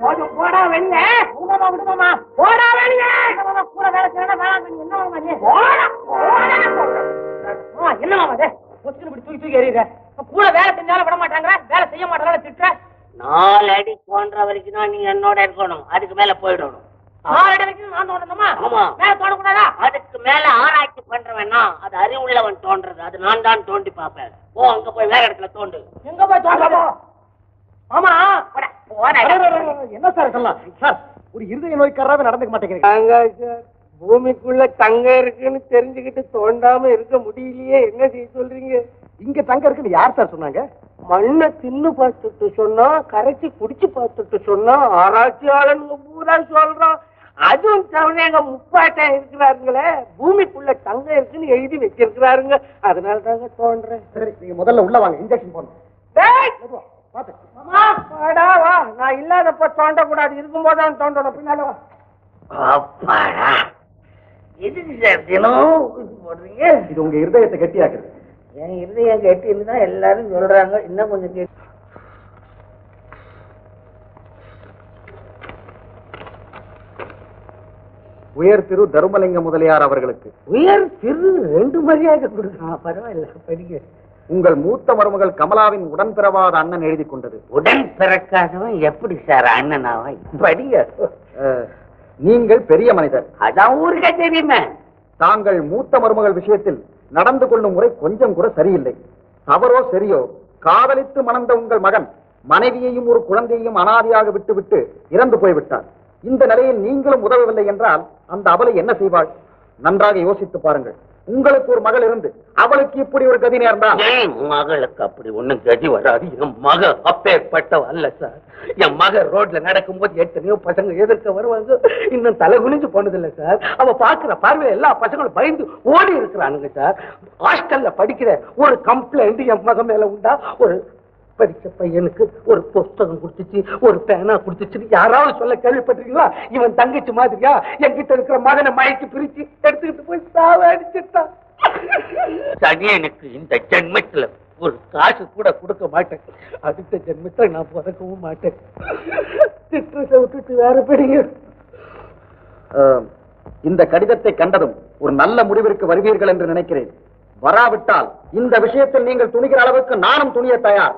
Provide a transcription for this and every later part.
போதும் போடா வெளிய விடுமாமா விடுமாமா போடா வெளிய கூட வேலை செய்யணும் வேளாண் பண்ணி என்ன மாமா நீ போடா போடா என்ன மாமா இது கொஸ்டின் இப்படி தூக்கி தூக்கி எறியுற கூட வேலை செஞ்சாலும் விட மாட்டாங்க வேலை செய்ய மாட்டாங்க திட்டுற நாலு அடி தோன்ற வரைக்கும் தான் நீங்க என்னோட இருக்கணும் அதுக்கு மேல போயிடணும் ஆறு அடி வரைக்கும் நான் தோண்டணுமா ஆமா. வேலை தோண்டக்கூடாதா அதுக்கு மேல ஆராய்ச்சி பண்றவனா அது அறிவுள்ளவன் தோன்றது அது நான் தான் தோண்டி பார்ப்பேன் போ அங்க போய் வேற இடத்துல தோண்டு எங்க போய் தோண்டலாமா ஆமா போடா, போடா. என்ன சார் இதெல்லாம் சார் ஒரு இருதய நோய்க்காரராவே நடந்துக்க மாட்டேங்கிறீங்க தாங்க சார் பூமிக்குள்ள தங்கம் இருக்குன்னு தெரிஞ்சுக்கிட்டு தோண்டாம இருக்க முடியலையே என்ன செய்ய சொல்றீங்க இங்க தங்க இருக்குன்னு யார் சார் சொன்னாங்க மண்ணை தின்னு பார்த்துட்டு சொன்னா கரைச்சி குடிச்சு பார்த்துட்டு சொன்னா ஆராய்ச்சியாளனுங்க பூரா சொல்றான் அதுவும் தவிர எங்க முப்பாட்டம் இருக்கிறாருங்களே பூமிக்குள்ள தங்கம் இருக்குன்னு எழுதி வச்சிருக்கிறாருங்க அதனால தாங்க தோன்றேன் சரி நீங்க முதல்ல உள்ள வாங்க இன்ஜெக்ஷன் போடணும் டேய், பாத்து மாமா, வாடா வா நான் இல்லாதப்ப தோண்ட கூடாது இருக்கும்போது தான் தோண்டணும் பின்னால வா அப்பாடா எதுக்கு சார் தினம் ஊசி போடுறீங்க இது உங்க இருதயத்தை கட்டியாக்குது என் இருதயம் கெட்டின்னு தான் எல்லாரும் சொல்றாங்க இன்னும் கொஞ்சம் கெட்டி உயர் திரு தருமலிங்க முதலியார் அவர்களுக்கு உயர் சிறு ரெண்டு மரியாதை கொடுக்கலாம் பரவாயில்ல படிக்க உங்கள் மூத்த மருமகள் கமலாவின் உடன்பிறவாத அண்ணன் எழுதி கொண்டது உடன் பிறக்காதவன் எப்படி சார் அண்ணனாவா படிங்க அஹ், நீங்கள் பெரிய மனிதர் அதான் ஊருக்கே தெரியுமே தாங்கள் மூத்த மருமகள் விஷயத்தில் நடந்து கொள்ளும் முறை கொஞ்சம் கூட சரியில்லை தவறோ சரியோ காதலித்து மணந்த உங்கள் மகன் மனைவியையும் ஒரு குழந்தையையும் அனாதையாக விட்டுவிட்டு இறந்து போய்விட்டார் இந்த நிலையில் நீங்களும் உதவவில்லை என்றால் அந்த அவளை என்ன செய்வாள் நன்றாக யோசித்து பாருங்கள் உங்களுக்கு ஒரு மகள் இருந்து அவளுக்கு இப்படி ஒரு கதி நேர்ந்தால் என் மகளுக்கு அப்படி ஒண்ணும் கதி வராது என் மக அப்பேற்பட்டவ அல்ல சார் என் மக ரோட்ல நடக்கும்போது எத்தனையோ பசங்க எதிர்க்க வருவாங்க இன்னும் தலை குனிஞ்சு போனதில்ல சார் அவ பாக்குற பார்வையில எல்லா பசங்களும் பயந்து ஓடி இருக்கிறானுங்க சார் ஹாஸ்டல்ல படிக்கிற ஒரு கம்ப்ளைண்ட் என் மக மேல உண்டா ஒரு படிச்ச பையனுக்கு ஒரு புஸ்தகம் கொடுத்துச்சு ஒரு பேனா கொடுத்துச்சுன்னு யாராவது சொல்ல கேள்விப்பட்டிருக்கீங்களா இவன் தங்கச்சி மாதிரியா என்கிட்ட இருக்கிற மகனை மயக்கி பிரிச்சு எடுத்துக்கிட்டு போய் சாவடிச்சுட்டான் சனியனுக்கு இந்த ஜென்மத்துல ஒரு காசு கூட கொடுக்க மாட்டேன் அடுத்த ஜென்மத்துல நான் பிறக்கவும் மாட்டேன் திட்டத்தை விட்டுட்டு வேற படிங்க அஹ், இந்த கடிதத்தை கண்டதும் ஒரு நல்ல முடிவிற்கு வருவீர்கள் என்று நினைக்கிறேன் வராவிட்டால் இந்த விஷயத்தில் நீங்கள் துணிகிற அளவுக்கு நானும் துணிய தயார்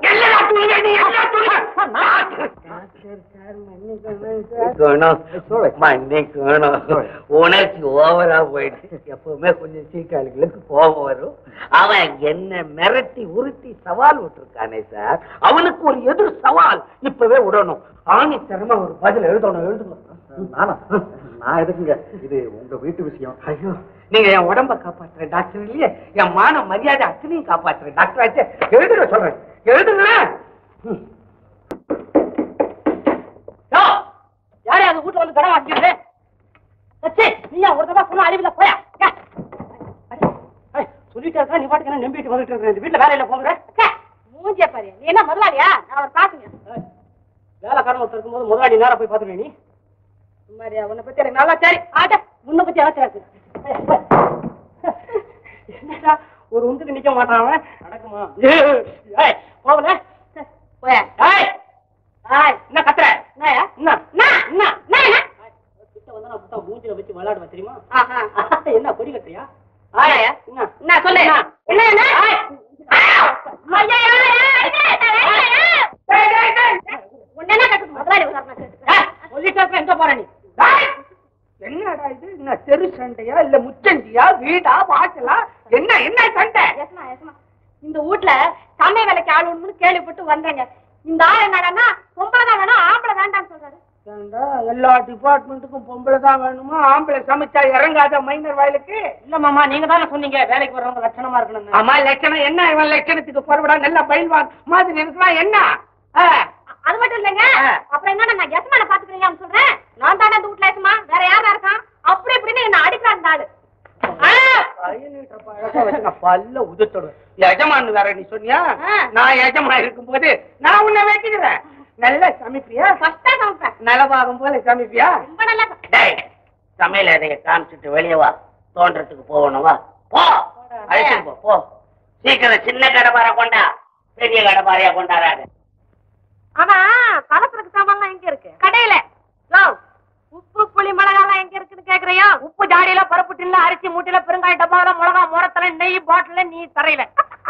உனக்கு ஓவரா போயிடுச்சு எப்பவுமே கொஞ்சம் சீக்காளிகளுக்கு கோபம் வரும் அவன் என்ன மிரட்டி உருட்டி சவால் விட்டுருக்கானே சார் அவனுக்கு ஒரு எதிர் சவால் இப்பவே விடணும் ஆணி திறமை ஒரு பதில் எழுதணும் எழுதணும் நானா நான் எதுக்குங்க இது உங்க வீட்டு விஷயம் ஐயோ நீங்க என் உடம்ப காப்பாத்துற டாக்டர் இல்லையே என் மான மரியாதை அத்தனையும் காப்பாத்துற டாக்டர் ஆச்சு எழுதுங்க சொல்றேன் எழுதுங்களேன் ம். யோ, யாரே அந்த வீட்டுல வந்து கடன் வாங்கிடுது சச்சி நீயா ஒரு தடவை சொன்ன அறிவில போயா ஏ, அடி, ஏய், சொல்லிட்டே இருக்கா நீ பாட்டுக்கு என்ன நம்பிட்டு வந்துட்டு இருக்க இந்த வீட்டுல வேலை இல்ல போகிற மூஞ்சிய பாரு நீ என்ன முதலாளியா நான் அவர் பாக்குங்க வேலைக்காரன் ஒருத்தர் இருக்கும்போது முதலாளி நேரா போய் பாத்துருவே நீ மாதிரியா உன்னை பத்தி எனக்கு நல்லா சரி ஆட்ட முன்ன பத்தி எனக்கு தெரியாது. ஏய், ஏய். என்னடா ஒரு உந்துக்கு நிக்க மாட்டான் அவன் நடக்குமா ஏய் போகல போய ஏய் ஆய் என்ன கத்துற என்னயா என்ன நான் என்ன நான் என்ன கிட்ட வந்தா நான் புத்தா மூஞ்சில வச்சு விளையாடுவேன் தெரியுமா ஆஹா என்ன கொடி கட்டுறியா ஆயா என்ன என்ன சொல்லு என்ன? என்ன என்ன ஐயா உன்ன என்ன கட்டு முதலாளி உதாரணம் ஏய், சொல்லிட்டே இருக்க எங்க போற நீ டேய், என்னடா இது என்ன தெரு சண்டையா இல்ல முச்சந்தியா வீடா வாசலா என்ன என்ன சண்டை எஸ்மா எஸ்மா இந்த வீட்ல சமையல் வேலைக்கு ஆள் ஒண்ணுன்னு கேள்விப்பட்டு வந்தேங்க இந்த ஆள் என்னடான்னா பொம்பளை தான் வேணும் ஆம்பளை வேண்டாம்னு சொல்றாரு ஏண்டா, எல்லா டிபார்ட்மெண்ட்டுக்கும் பொம்பளை தான் வேணுமா ஆம்பளை சமைச்சா இறங்காத மைனர் வயலுக்கு இல்ல மாமா நீங்க தானே சொன்னீங்க வேலைக்கு வர்றவங்க லட்சணமா இருக்கணும் ஆமா லட்சணம் என்ன இவன் லட்சணத்துக்கு பொறுவிடா நல்ல பயில்வான் மாதிரி இருக்கிறான் என்ன ஆ, அது மட்டும் இல்லைங்க ஆ. அப்புறம் என்ன நான் எஸ்மான பாத்துக்கிறீங்கன்னு சொல்றேன் நான் தானே இந்த வீட்ல எஸ்மா வேற யாரா இருக்கான் அப்படி இப்படின்னு என்ன அடிக்கிறான் இந்த ஆளு ஆ. கையிலிட்ட பழக்கம் வச்சு நான் பல்ல உதுத்துடுவேன் எஜமான் வேற நீ சொன்னியா ஆ. நான் எஜமா இருக்கும்போது நான் உன்னை வச்சுக்கிறேன் நல்ல சமைப்பியா ஃபர்ஸ்டா சமைப்பேன் நலபாகம் போல சமைப்பியா ரொம்ப நல்லா சமைப்பேன். டேய் சமையல் அறையை காமிச்சிட்டு வெளியே வா தோன்றதுக்கு போகணும் வா போ அழைச்சிட்டு போ போ சீக்கிரம் சின்ன கடப்பாரை கொண்டா பெரிய கடப்பாரையா கொண்டாடாது ஆனா கலப்புறக்கு சாமான்லாம் எங்க இருக்கு கடையில குட்டில பெருங்காய டப்பால மிளகா முரத்துல நெய் பாட்டில நீ தரையில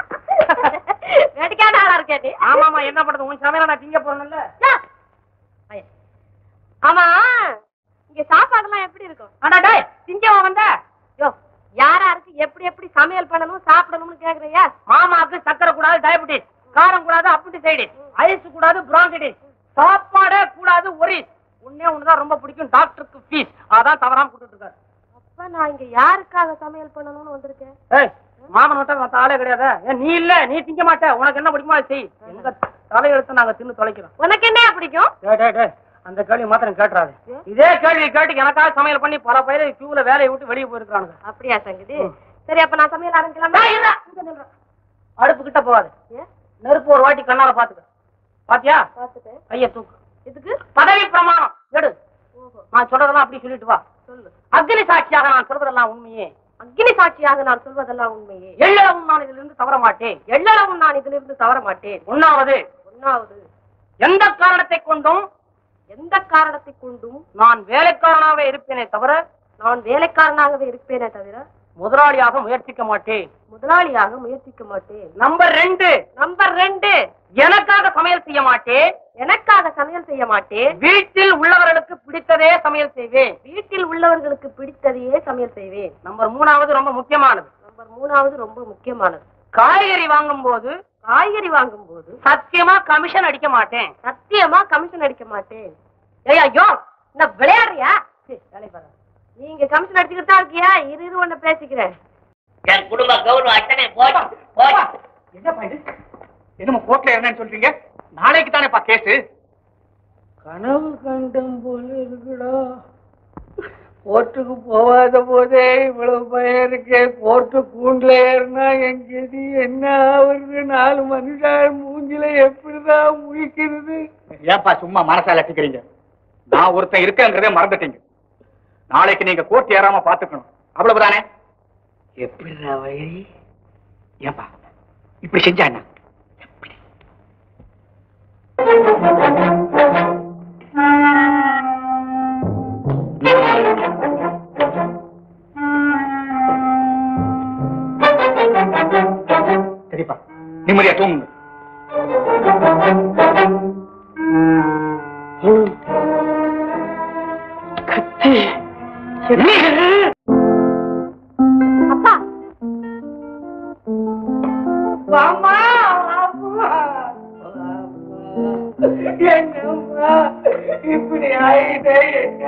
வேடிக்கையான ஆளா இருக்கே நீ ஆமாமா என்ன பண்றது உன் சமையல நான் திங்க போறேன்ல யா. ஐயா. ஆமா இங்க சாப்பாடுலாம் எப்படி இருக்கும் அடா டேய் திங்கவா வந்த யோ யாராருக்கு எப்படி எப்படி சமையல் பண்ணணும் சாப்பிடணும்னு கேக்குறியா மாமாக்கு சக்கரை கூடாது டயபிட்டிஸ் காரம் கூடாது அப்பண்டிசைடிஸ் ஐஸ் கூடாது பிராங்கிடிஸ் சாப்பாடே கூடாது ஒரிஸ் ஒண்ணே ஒண்ணுதான் ரொம்ப பிடிக்கும் டாக்டருக்கு ஃபீஸ் அதான் தவறாம கொடுத்துட்டு இருக்காரு அப்ப நான் இங்க யாருக்காக சமையல் பண்ணணும்னு வந்திருக்கேன் ஏய் மாமன் விட்டா மத்த ஆளே கிடையாது ஏன் நீ இல்ல நீ திங்க மாட்ட உனக்கு என்ன பிடிக்குமோ அதை செய் எங்க தலையெழுத்து நாங்க தின்னு தொலைக்கிறோம் உனக்கு என்ன பிடிக்கும் டேய் டேய் டேய் அந்த கேள்வி மாத்திரம் கேட்டுறாது இதே கேள்வி கேட்டு எனக்காக சமையல் பண்ணி பல பேரை கியூல வேலையை விட்டு வெளியே போயிருக்கானுங்க அப்படியா சங்கதி சரி அப்ப நான் சமையல் ஆரம்பிக்கலாமா டேய், இருடா, இங்க நில்றா. அடுப்பு கிட்ட போகாது ஏன்? நெருப்பு ஒரு வாட்டி கண்ணால பாத்துக்க பாத்தியா பார்த்துட்டேன் கைய தூக்கு இதுக்கு பதவி பிரமாணம் எடு ஓஹோ நான் சொல்றதெல்லாம் அப்படி சொல்லிட்டு வா சொல்லு அக்னி சாட்சியாக நான் சொல்றதெல்லாம் உண்மையே அக்னி சாட்சியாக நான் சொல்வதெல்லாம் உண்மையே எள்ளளவும் நான் இதிலிருந்து தவற மாட்டேன் எள்ளளவும் நான் இதிலிருந்து தவற மாட்டேன் ஒன்னாவது ஒன்னாவது எந்த காரணத்தை கொண்டும் எந்த காரணத்தை கொண்டும் நான் வேலைக்காரனாவே இருப்பேனே தவிர நான் வேலைக்காரனாகவே இருப்பேனே தவிர முதலாளியாக முயற்சிக்க மாட்டேன் முதலாளியாக முயற்சிக்க மாட்டேன் நம்பர் ரெண்டு நம்பர் ரெண்டு எனக்காக சமையல் செய்ய மாட்டேன் எனக்காக சமையல் செய்ய மாட்டேன் வீட்டில் உள்ளவர்களுக்கு பிடித்ததே சமையல் செய்வேன் வீட்டில் உள்ளவர்களுக்கு பிடித்ததையே சமையல் செய்வேன் நம்பர் மூணாவது ரொம்ப முக்கியமானது நம்பர் மூணாவது ரொம்ப முக்கியமானது காய்கறி வாங்கும் போது காய்கறி வாங்கும் போது சத்தியமா கமிஷன் அடிக்க மாட்டேன் சத்தியமா கமிஷன் அடிக்க மாட்டேன் ஏய் ஐயோ என்ன விளையாடுறியா சீ, வேலை பாரு நீங்க கமிஷன் அடிச்சுக்கிட்டு தான் இருக்கியா இரு இரு ஒண்ணு பேசிக்கிறேன் என் குடும்ப கௌரவம் அத்தனை போச்சு போச்சு என்னப்பா இது என்னமோ கோர்ட்ல என்னன்னு சொல்றீங்க நாளைக்கு தானேப்பா கேஸ் கனவு கண்டம் போல இருக்குடா கோர்ட்டுக்கு போகாத போதே இவ்வளவு பயம் இருக்கே கோர்ட்டு கூண்டுல ஏறினா என் கதி என்ன ஆகுறது நாலு மனுஷன் மூஞ்சில எப்படிதான் முழிக்கிறது ஏன்பா சும்மா மனசால அட்டிக்கிறீங்க நான் ஒருத்தன் இருக்கேங்கிறதே மறந்துட்டீங்க நாளைக்கு நீங்க கோர்ட் ஏறாம பாத்துக்கணும் அவ்வளவுதானே எப்படிடா வழி ஏன்பா இப்படி செஞ்சா என்ன சரிப்பா நிம்மதியா தூங்குங்க அப்பா வாமா வாமா என்னம்மா இப்படி ஆயிட்டே என்ன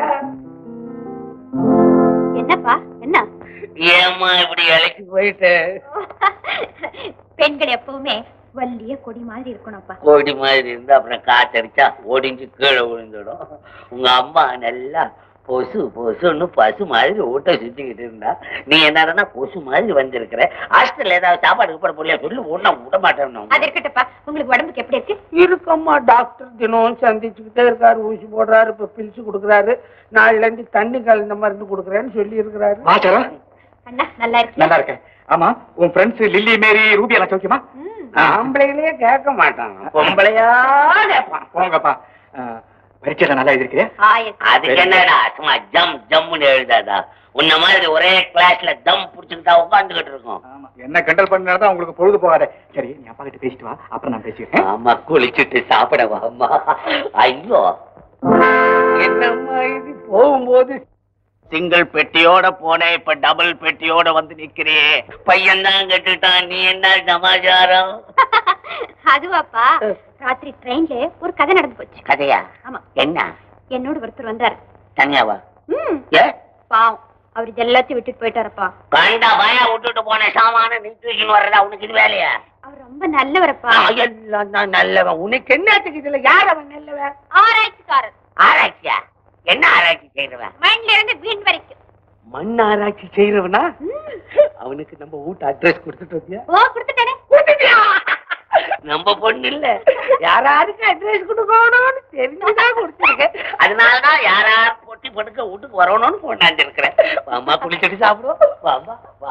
என்னப்பா என்ன ஏம்மா இப்படி இலைக்கு போயிட்டு பெண்கள் எப்பவுமே வள்ளிய கொடி மாதிரி இருக்கணும்ப்பா கோடி மாதிரி இருந்தா அப்புறம் காத்தடிச்சா ஒடிஞ்சு கீழே விழுந்துடும் உங்க அம்மா நல்லா பொசு பொசுன்னு பசு மாதிரி ஊட்ட சுத்திக்கிட்டு இருந்தா நீ என்னடனா கொசு மாதிரி வந்திருக்கிற ஹாஸ்டல்ல ஏதாவது சாப்பாடு கூட போடலையா சொல்லி ஒண்ணா விட மாட்டேன் அது இருக்கட்டும்ப்பா உங்களுக்கு உடம்புக்கு எப்படி இருக்கு இருக்கம்மா டாக்டர் தினம் சந்திச்சுக்கிட்டே இருக்காரு ஊசி போடுறாரு இப்ப பில்ஸ் கொடுக்குறாரு நாளைல இருந்து தண்ணி கலந்த மருந்து கொடுக்குறேன்னு சொல்லி இருக்கிறாரு வாச்சரா அண்ணா நல்லா இருக்கு நல்லா இருக்கேன் ஆமா உன் ஃப்ரெண்ட்ஸ் லில்லி மேரி ரூபி எல்லாம் சௌக்கியமா ஆம்பளைகளே கேட்க மாட்டான் பொம்பளையா கேட்பான். போங்கப்பா ஆ, பரீட்சையில நல்லா எழுதிருக்கிறியா அதுக்கு என்னடா சும்மா ஜம் ஜம்முன்னு எழுதாதா உன்ன மாதிரி ஒரே கிளாஸ்ல தம் புடிச்சுக்கிட்டா உட்காந்துக்கிட்டு இருக்கோம் ஆமா என்ன கிண்டல் பண்ணா உங்களுக்கு பொழுது போகாத சரி நீ அப்பா கிட்ட பேசிட்டு வா அப்புறம் நான் பேசிக்கிறேன் ஆமா குளிச்சுட்டு சாப்பிட வாமா ஐயோ என்னம்மா இது போகும்போது சிங்கிள் பெட்டியோட போனேன் இப்ப டபுள் பெட்டியோட வந்து நிக்கிறியே பையன் தான் கட்டுட்டான் நீ என்ன சமாச்சாரம் அதுவாப்பா ராத்திரி ட்ரெயின்ல ஒரு கதை நடந்து போச்சு கதையா ஆமா என்ன என்னோட ஒருத்தர் வந்தாரு தனியாவா ம் ஏ பாவம் அவர் இது எல்லாத்தையும் விட்டுட்டு போயிட்டாரப்பா கண்டா பயா விட்டுட்டு போன சாமான நீ தூக்கின்னு வர்றதா உனக்கு இது வேலையா அவர் ரொம்ப நல்லவரப்பா ஆ, எல்லாம் தான் நல்லவன் உனக்கு என்னத்துக்கு இதுல யார் அவன் நல்லவன் ஆராய்ச்சிக்காரர் ஆராய்ச்சியா என்ன ஆராய்ச்சி செய்யறவன் மண்ல இருந்து வீண் வரைக்கும் மண் ஆராய்ச்சி செய்யறவனா அவனுக்கு நம்ம வீட்டு அட்ரஸ் கொடுத்துட்டு வந்தியா ஓ கொடுத்துட்டேனே நம்ம பொண்ணு இல்ல யாராருக்கு அட்ரஸ் கொடுக்கணும்னு தெரிஞ்சுதான் கொடுத்துருக்கேன் அதனாலதான் யாராரு பொட்டி படுக்க வீட்டுக்கு வரணும்னு கொண்டாந்துருக்கிறேன் வாமா குளிச்சுட்டு சாப்பிடுவோம் வாமா வா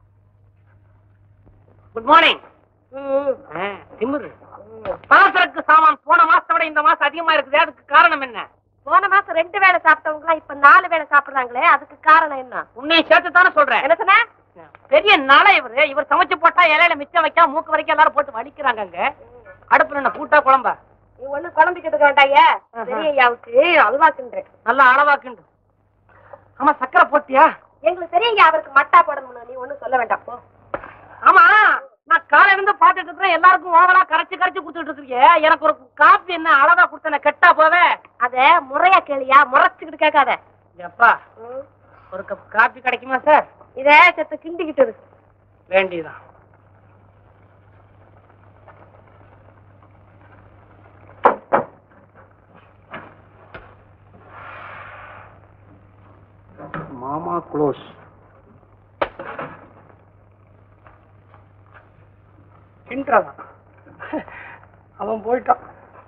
குட் மார்னிங் திமுரு பலசரக்கு சாமான் போன மாசத்தை விட இந்த மாசம் அதிகமா இருக்குது அதுக்கு காரணம் என்ன போன மாசம் ரெண்டு வேளை சாப்பிட்டவங்க இப்ப நாலு வேளை சாப்பிடுறாங்களே அதுக்கு காரணம் என்ன உன்னையும் சேர்த்து தானே சொல்றேன் என்ன சொன்ன பெரிய நாளை இவரு இவர் சமைச்சு போட்டா இலையில மிச்சம் வைக்காம மூக்கு வரைக்கும் எல்லாரும் போட்டு வலிக்கிறாங்க அங்க அடுப்புல என்ன கூட்டா குழம்பா நீ ஒண்ணு குழம்பிக்கிட்டு வேண்டாய பெரிய ஐயாவுக்கு அல்வா கிண்டுறேன் நல்லா அளவாக்குண்டு ஆமா சக்கரை போட்டியா எங்களுக்கு பெரிய ஐயா அவருக்கு மட்டா போடணும் நீ ஒண்ணும் சொல்ல வேண்டாம் போ ஆமா நான் காலையில இருந்து பாத்துட்டு இருக்கிறேன் எல்லாருக்கும் ஓவரா கரைச்சு கரைச்சு கொடுத்துட்டு இருக்கீங்க எனக்கு ஒரு காப்பி என்ன அளவா கொடுத்தன கெட்டா போவே அத முறையா கேளியா முறைச்சுக்கிட்டு கேட்காத எப்பா ஒரு கப் காப்பி கிடைக்குமா சார் இத செத்து கிண்டிக்கிட்டு இரு. வேண்டியதான் மாமா க்ளோஸ் கிண்டலாம் அவன் போயிட்டான்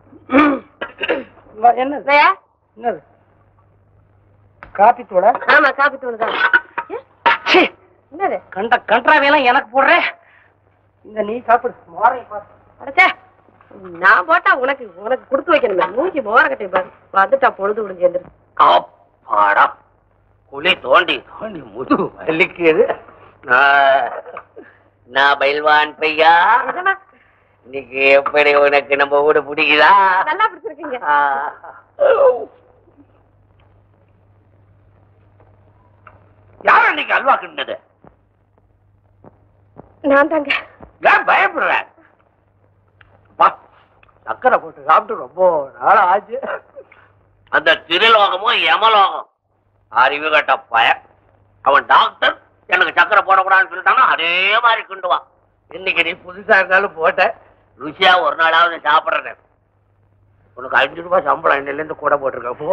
வா, என்னது இதையா? என்னது காப்பி தூள ஆமா காப்பி தூள் தான் சீ, என்னது கண்ட கன்றாவையெல்லாம் எனக்கு போடுறேன் இந்த நீ சாப்பிடு மோரை பாரு அடச்சே நான் போட்டா உனக்கு உனக்கு கொடுத்து வைக்கணுமே மூஞ்சி மோர கட்டி பாரு வந்துட்டா பொழுது விடுஞ்சு எந்திரு அப்பாடா குழி தோண்டி தோண்டி முது வலிக்குது நான் நான் பயில்வான் பையா நிஜமா? இன்னைக்கு எப்படி உனக்கு நம்ம வீடு பிடிக்குதா நல்லா பிடிச்சிருக்கீங்க ஆ. யார் அன்னைக்கு அல்வா கிண்டது நான் தாங்க ஏன் பயப்படுற வா சக்கரை போட்டு சாப்பிட்டு ரொம்ப நாள் ஆச்சு அந்த திருலோகமும் யமலோகம் அறிவு கட்ட பய அவன் டாக்டர் எனக்கு சக்கரை போடக்கூடாதுன்னு சொல்லிட்டானா அதே மாதிரி கிண்டுவான் இன்னைக்கு நீ புதுசா இருந்தாலும் போட்ட ருசியா ஒரு நாளாவது சாப்பிடுறேன் உனக்கு அஞ்சு ரூபாய் சம்பளம் இன்னில இருந்து கூட போட்டிருக்க போ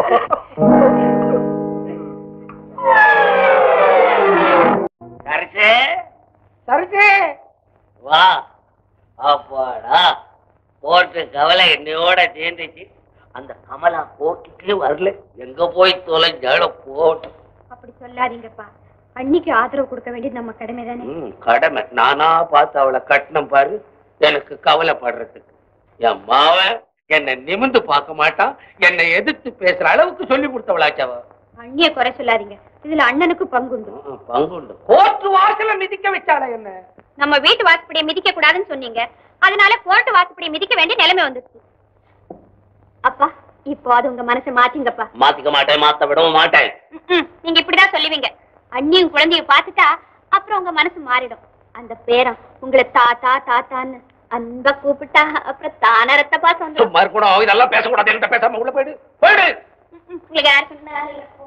சரிசே சரிச்சு வா அப்பாடா போட்டு கவலை என்னையோட சேர்ந்துச்சு அந்த கமலா போட்டுட்டே வரல எங்க போய் தொலைஞ்சாலும் போட்டு அப்படி சொல்லாதீங்கப்பா அன்னிக்கு ஆதரவு கொடுக்க வேண்டியது நம்ம கடமை தானே ம், கடமை நானா பார்த்து அவளை கட்டினம் பாரு எனக்கு கவலைப்படுறதுக்கு என் மாவன் என்னை நிமிந்து பார்க்க மாட்டான் என்னை எதிர்த்து பேசுற அளவுக்கு சொல்லி கொடுத்தவளாச்சவ அண்ணிய குறை சொல்லாதீங்க இதுல அண்ணனுக்கு பங்குண்டு பங்குண்டு கோர்ட்டு வாசல மிதிக்க வச்சாளே என்ன நம்ம வீட்டு வாசப்படியை மிதிக்க கூடாதுன்னு சொன்னீங்க அதனால கோர்ட்டு வாசப்படியை மிதிக்க வேண்டிய நிலைமை வந்துச்சு அப்பா இப்போ அது உங்க மனசை மாத்திங்கப்பா மாத்திக்க மாட்டேன் மாத்த விடவும் மாட்டேன் ம்ம். நீங்க இப்படிதான் சொல்லுவீங்க அண்ணியும் குழந்தையும் பார்த்துட்டா அப்புறம் உங்க மனசு மாறிடும் அந்த பேரன் உங்களை தாத்தா தாத்தான்னு அன்பா கூப்பிட்டா அப்புறம் தான ரத்த பாசம் வந்துடும் சும்மா இருக்கணும் இதெல்லாம் பேசக்கூடாது என்கிட்ட பேசாம உள்ள போயிடு போயிடு ம்ம். உங்களுக்கு யார் சொன்னா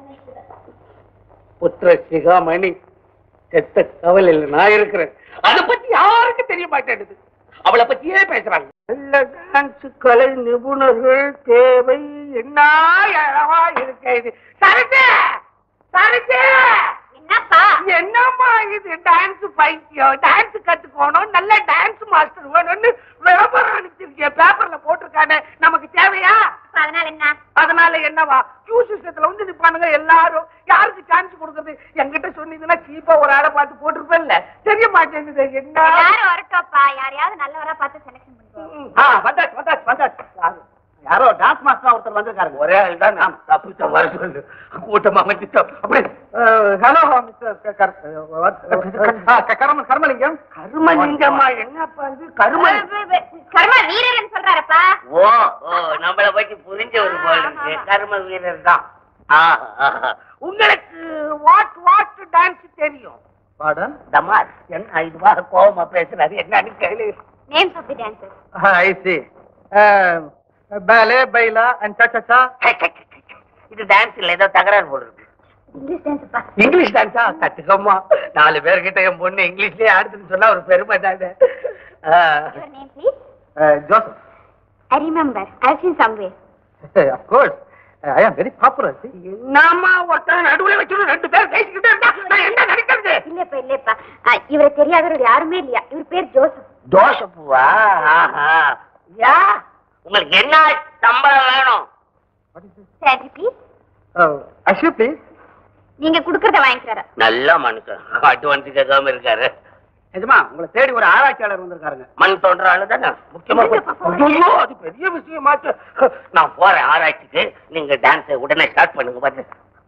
புத்திர சிகாமணி செத்த கவலையில் நான் இருக்கிறேன் அதை பத்தி யாருக்கும் தெரிய மாட்டேங்குது அவளை பத்தியே பேசுறாங்க நல்ல டான்ஸ் கலை நிபுணர்கள் தேவை என்ன அழகா இருக்க இது சரிச்சு சரிச்சு என்னப்பா என்னம்மா இது டான்ஸ் பைத்தியம் டான்ஸ் கத்துக்கணும் நல்ல டான்ஸ் மாஸ்டர் வேணும்னு விளம்பரம் அனுப்பிச்சிருக்கேன் பேப்பர்ல போட்டிருக்கானே நமக்கு தேவையா அப்ப அதனால என்ன அதனால என்னவா கியூ சிஸ்டத்துல வந்து நிப்பானுங்க எல்லாரும் யாருக்கு சான்ஸ் கொடுக்கறது என்கிட்ட சொன்னீங்கன்னா சீப்பா ஒரு ஆளை பார்த்து போட்டிருப்பேன்ல தெரிய மாட்டேங்குது என்ன எல்லாரும் வரட்டோப்பா யாரையாவது நல்லவரா பார்த்து செலக்ஷன் பண்ணுவோம் ஆ, வந்தாச்சு வந்தாச்சு வந்தாச்சு யாரு? யாரோ டான்ஸ் மாஸ்டர் ஒருத்தர் வந்திருக்காருங்க ஒரே ஆள் தான் நான் தப்பிச்ச வர சொல்லு கூட்டமா அமைச்சிட்டோம் அப்படியே ஹலோ மிஸ்டர் கர்ம கர்மலிங்கம் கருமலிங்கம்மா என்னப்பா இது கரும கர்மா வீரர்னு சொல்றாரப்பா ஓ ஓ நம்மள பத்தி புரிஞ்ச ஒரு போல் இருக்கு கர்ம வீரர் தான் உங்களுக்கு வாட் வாட் டான்ஸ் தெரியும் பாடன் தமார் என்ன இதுவா கோவமா பேசுறாரு என்னன்னு கேளு names of the dancer I see ballet baila and chacha hey, hey, hey, hey. இது டான்ஸ்ல ஏதோ தகராறு போல் இருக்கு இங்கிலீஷ் டான்ஸ்ப்பா இங்கிலீஷ் டான்ஸா கத்துக்கம்மா நாலு பேர்கிட்ட என் பொண்ணு இங்கிலீஷ்லயே ஆடுதுன்னு சொன்னா ஒரு பெருமை தானே ஆ. Your name please Joseph I remember I seen somewhere of course I am very popular என்னம்மா ஒருத்தன் நடுவுல வச்சு ரெண்டு பேர் பேசிக்கிட்டே இருந்தா நான் என்ன நினைக்கிறது இல்லப்பா இல்லப்பா ஆ, இவரை தெரியாதவர் யாருமே இல்லையா இவர் பேர் ஜோசப் தோசைப்பூவா ஆஹா. யா உங்களுக்கு என்ன சம்பளம் வேணும் சரி ப்ளீஸ் அஷ்யூ ப்ளீஸ் நீங்க குடுக்கறத வாங்கிக்கிறாரா நல்ல மனுஷன் அட்வான்ஸ் கேட்காம இருக்காரு நிஜமா உங்களை தேடி ஒரு ஆராய்ச்சியாளர் வந்திருக்காருங்க மண் தோன்ற ஆளு தானே முக்கியமா ஐயோ அது பெரிய விஷயமாச்சு நான் போறேன் ஆராய்ச்சிக்கு நீங்க டான்ஸ் உடனே ஸ்டார்ட் பண்ணுங்க பாத்து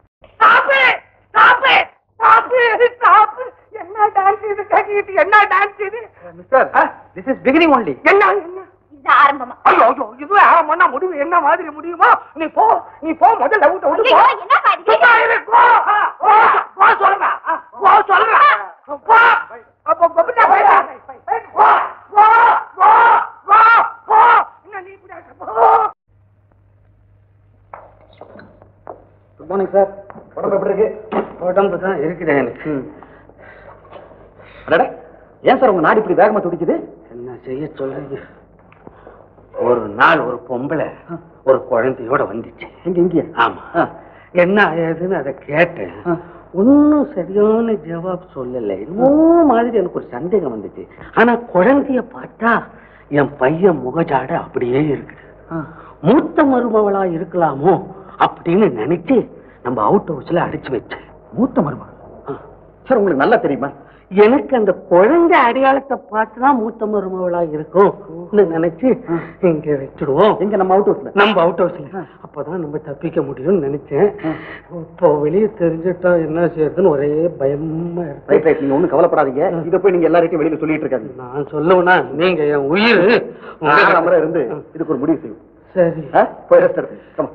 என்ன டான்ஸ் இது கேக்கிட்டு என்ன டான்ஸ் இது mister this is beginning only என்ன என்ன இது ஆரம்பமா ஐயோ ஐயோ இது ஆரம்பம்னா முடிவு என்ன மாதிரி முடியுமா நீ போ நீ போ முதல்ல விட்டு விட்டு போ ஐயோ, என்னப்பா இது? சும்மா இரு, போ போ, போ சொல்றேன் போ சொல்றேன் போ அப்போ பப்பிட்டா போயிடா போ போ போ போ போ இன்னும் நீ கூட போ குட் மார்னிங் சார் உடம்பு எப்படி இருக்கு உடம்பு தான் இருக்குது எனக்கு அடடே ஏன் சார் உங்க நாடு இப்படி வேகமா துடிக்குது என்ன செய்ய சொல்றீங்க ஒரு நாள் ஒரு பொம்பளை ஒரு குழந்தையோட வந்துச்சு எங்க இங்கே ஆமா என்ன ஏதுன்னு அதை கேட்டேன் ஆ. ஒன்னும் சரியான ஜவாப் சொல்லல என்னமோ மாதிரி எனக்கு ஒரு சந்தேகம் வந்துச்சு ஆனா குழந்தைய பார்த்தா என் பையன் முகஜாட அப்படியே இருக்குது மூத்த மருமவளா இருக்கலாமோ அப்படின்னு நினைச்சு நம்ம அவுட் ஹவுஸ்ல அடைச்சு வச்சேன் மூத்த மருமகள் சார் உங்களுக்கு நல்லா தெரியுமா எனக்கு அந்த குழந்தை அடையாளத்தை பார்த்துதான் மூத்த மருமவளா இருக்கும் நினைச்சு இங்க வச்சிடுவோம் எங்க நம்ம அவுட் ஹவுஸ்ல நம்ம அவுட் ஹவுஸ்ல அப்பதான் நம்ம தப்பிக்க முடியும்னு நினைச்சேன் இப்போ வெளியே தெரிஞ்சுட்டா என்ன செய்யறதுன்னு ஒரே பயமா இருக்கு ரைட் ரைட் நீங்க ஒண்ணும் கவலைப்படாதீங்க இத போய் நீங்க எல்லார்கிட்டயும் வெளியில சொல்லிட்டு இருக்காங்க நான் சொல்லுவேனா நீங்க என் உயிர் நாங்க நம்ம இருந்து இதுக்கு ஒரு முடிவு செய்யும் சரி போய் ரெஸ்ட் எடுத்து come on.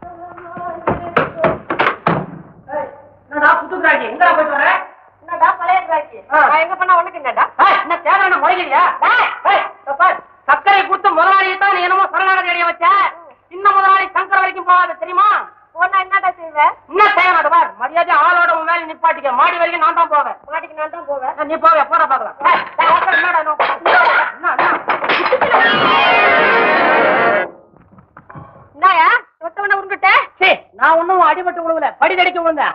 என்னடா புதுக்குறாங்க எங்கடா போயிட்டு வர என்னடா பழைய கிராக்கி நான் எங்க பண்ணா உனக்கு என்னடா ஏய், என்ன தேவையான முறைகிறியா சர்க்கரை கொடுத்து முதலாளியை தான் நீ என்னமோ சரணாகதி அடைய வச்ச சின்ன முதலாளி சங்கர வரைக்கும் போகாத தெரியுமா போனா என்னடா செய்வேன் என்ன செய்யணும் பார் மரியாதை ஆளோட உன் வேலை நிப்பாட்டிக்க மாடி வரைக்கும் நான் தான் போவேன் மாட்டிக்கு நான் தான் போவேன் நீ போக போற பாக்கலாம் ஏய், ஏய், உட்காரு, என்னடா நோக்கம்? என்ன, என்ன? என்னயா தொட்டவன உருண்டுட்ட சீ, நான் ஒண்ணும் அடிபட்டு விழுவல படிதடிக்க விழுந்தேன்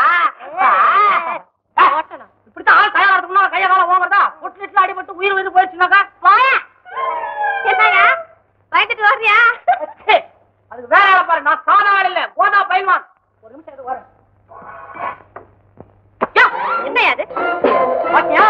ஓட்டணும் இப்படித்தான் ஆள் தயாரா இருக்கணும் கைய கால ஓவர்தா பொட்டு அடிபட்டு உயிர் வந்து போயிடுச்சுனாக்கா போயா என்னயா பயந்துட்டு வர்றியா சீ, அதுக்கு வேற ஆளை பாரு நான் சாதா ஆள் இல்ல கோதா பயில்வான் ஒரு நிமிஷம் இது வரேன் யோ, என்னய்யா அது பாத்தியா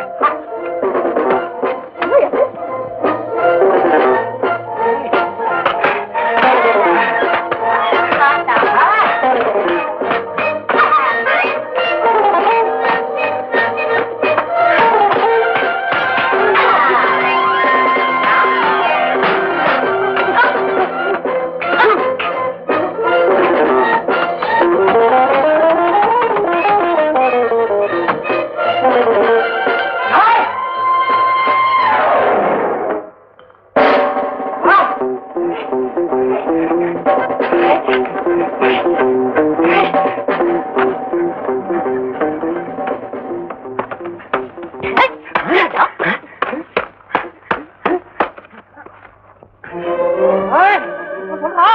ஏய், என்ன சொல்றா?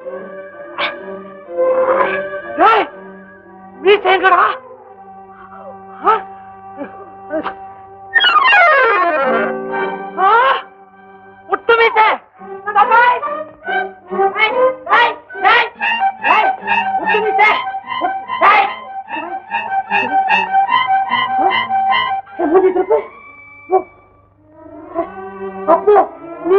ஏய், வீசு எங்கடா? ஆ? ஆ? முட்டு வீசு. என்னடா பாய்? ஏய், ஏய், ஏய், ஏய், முட்டு வீசு. முட்டு- ஏய். ஏய், மூஞ்சி திருப்பு. அப்போ நீ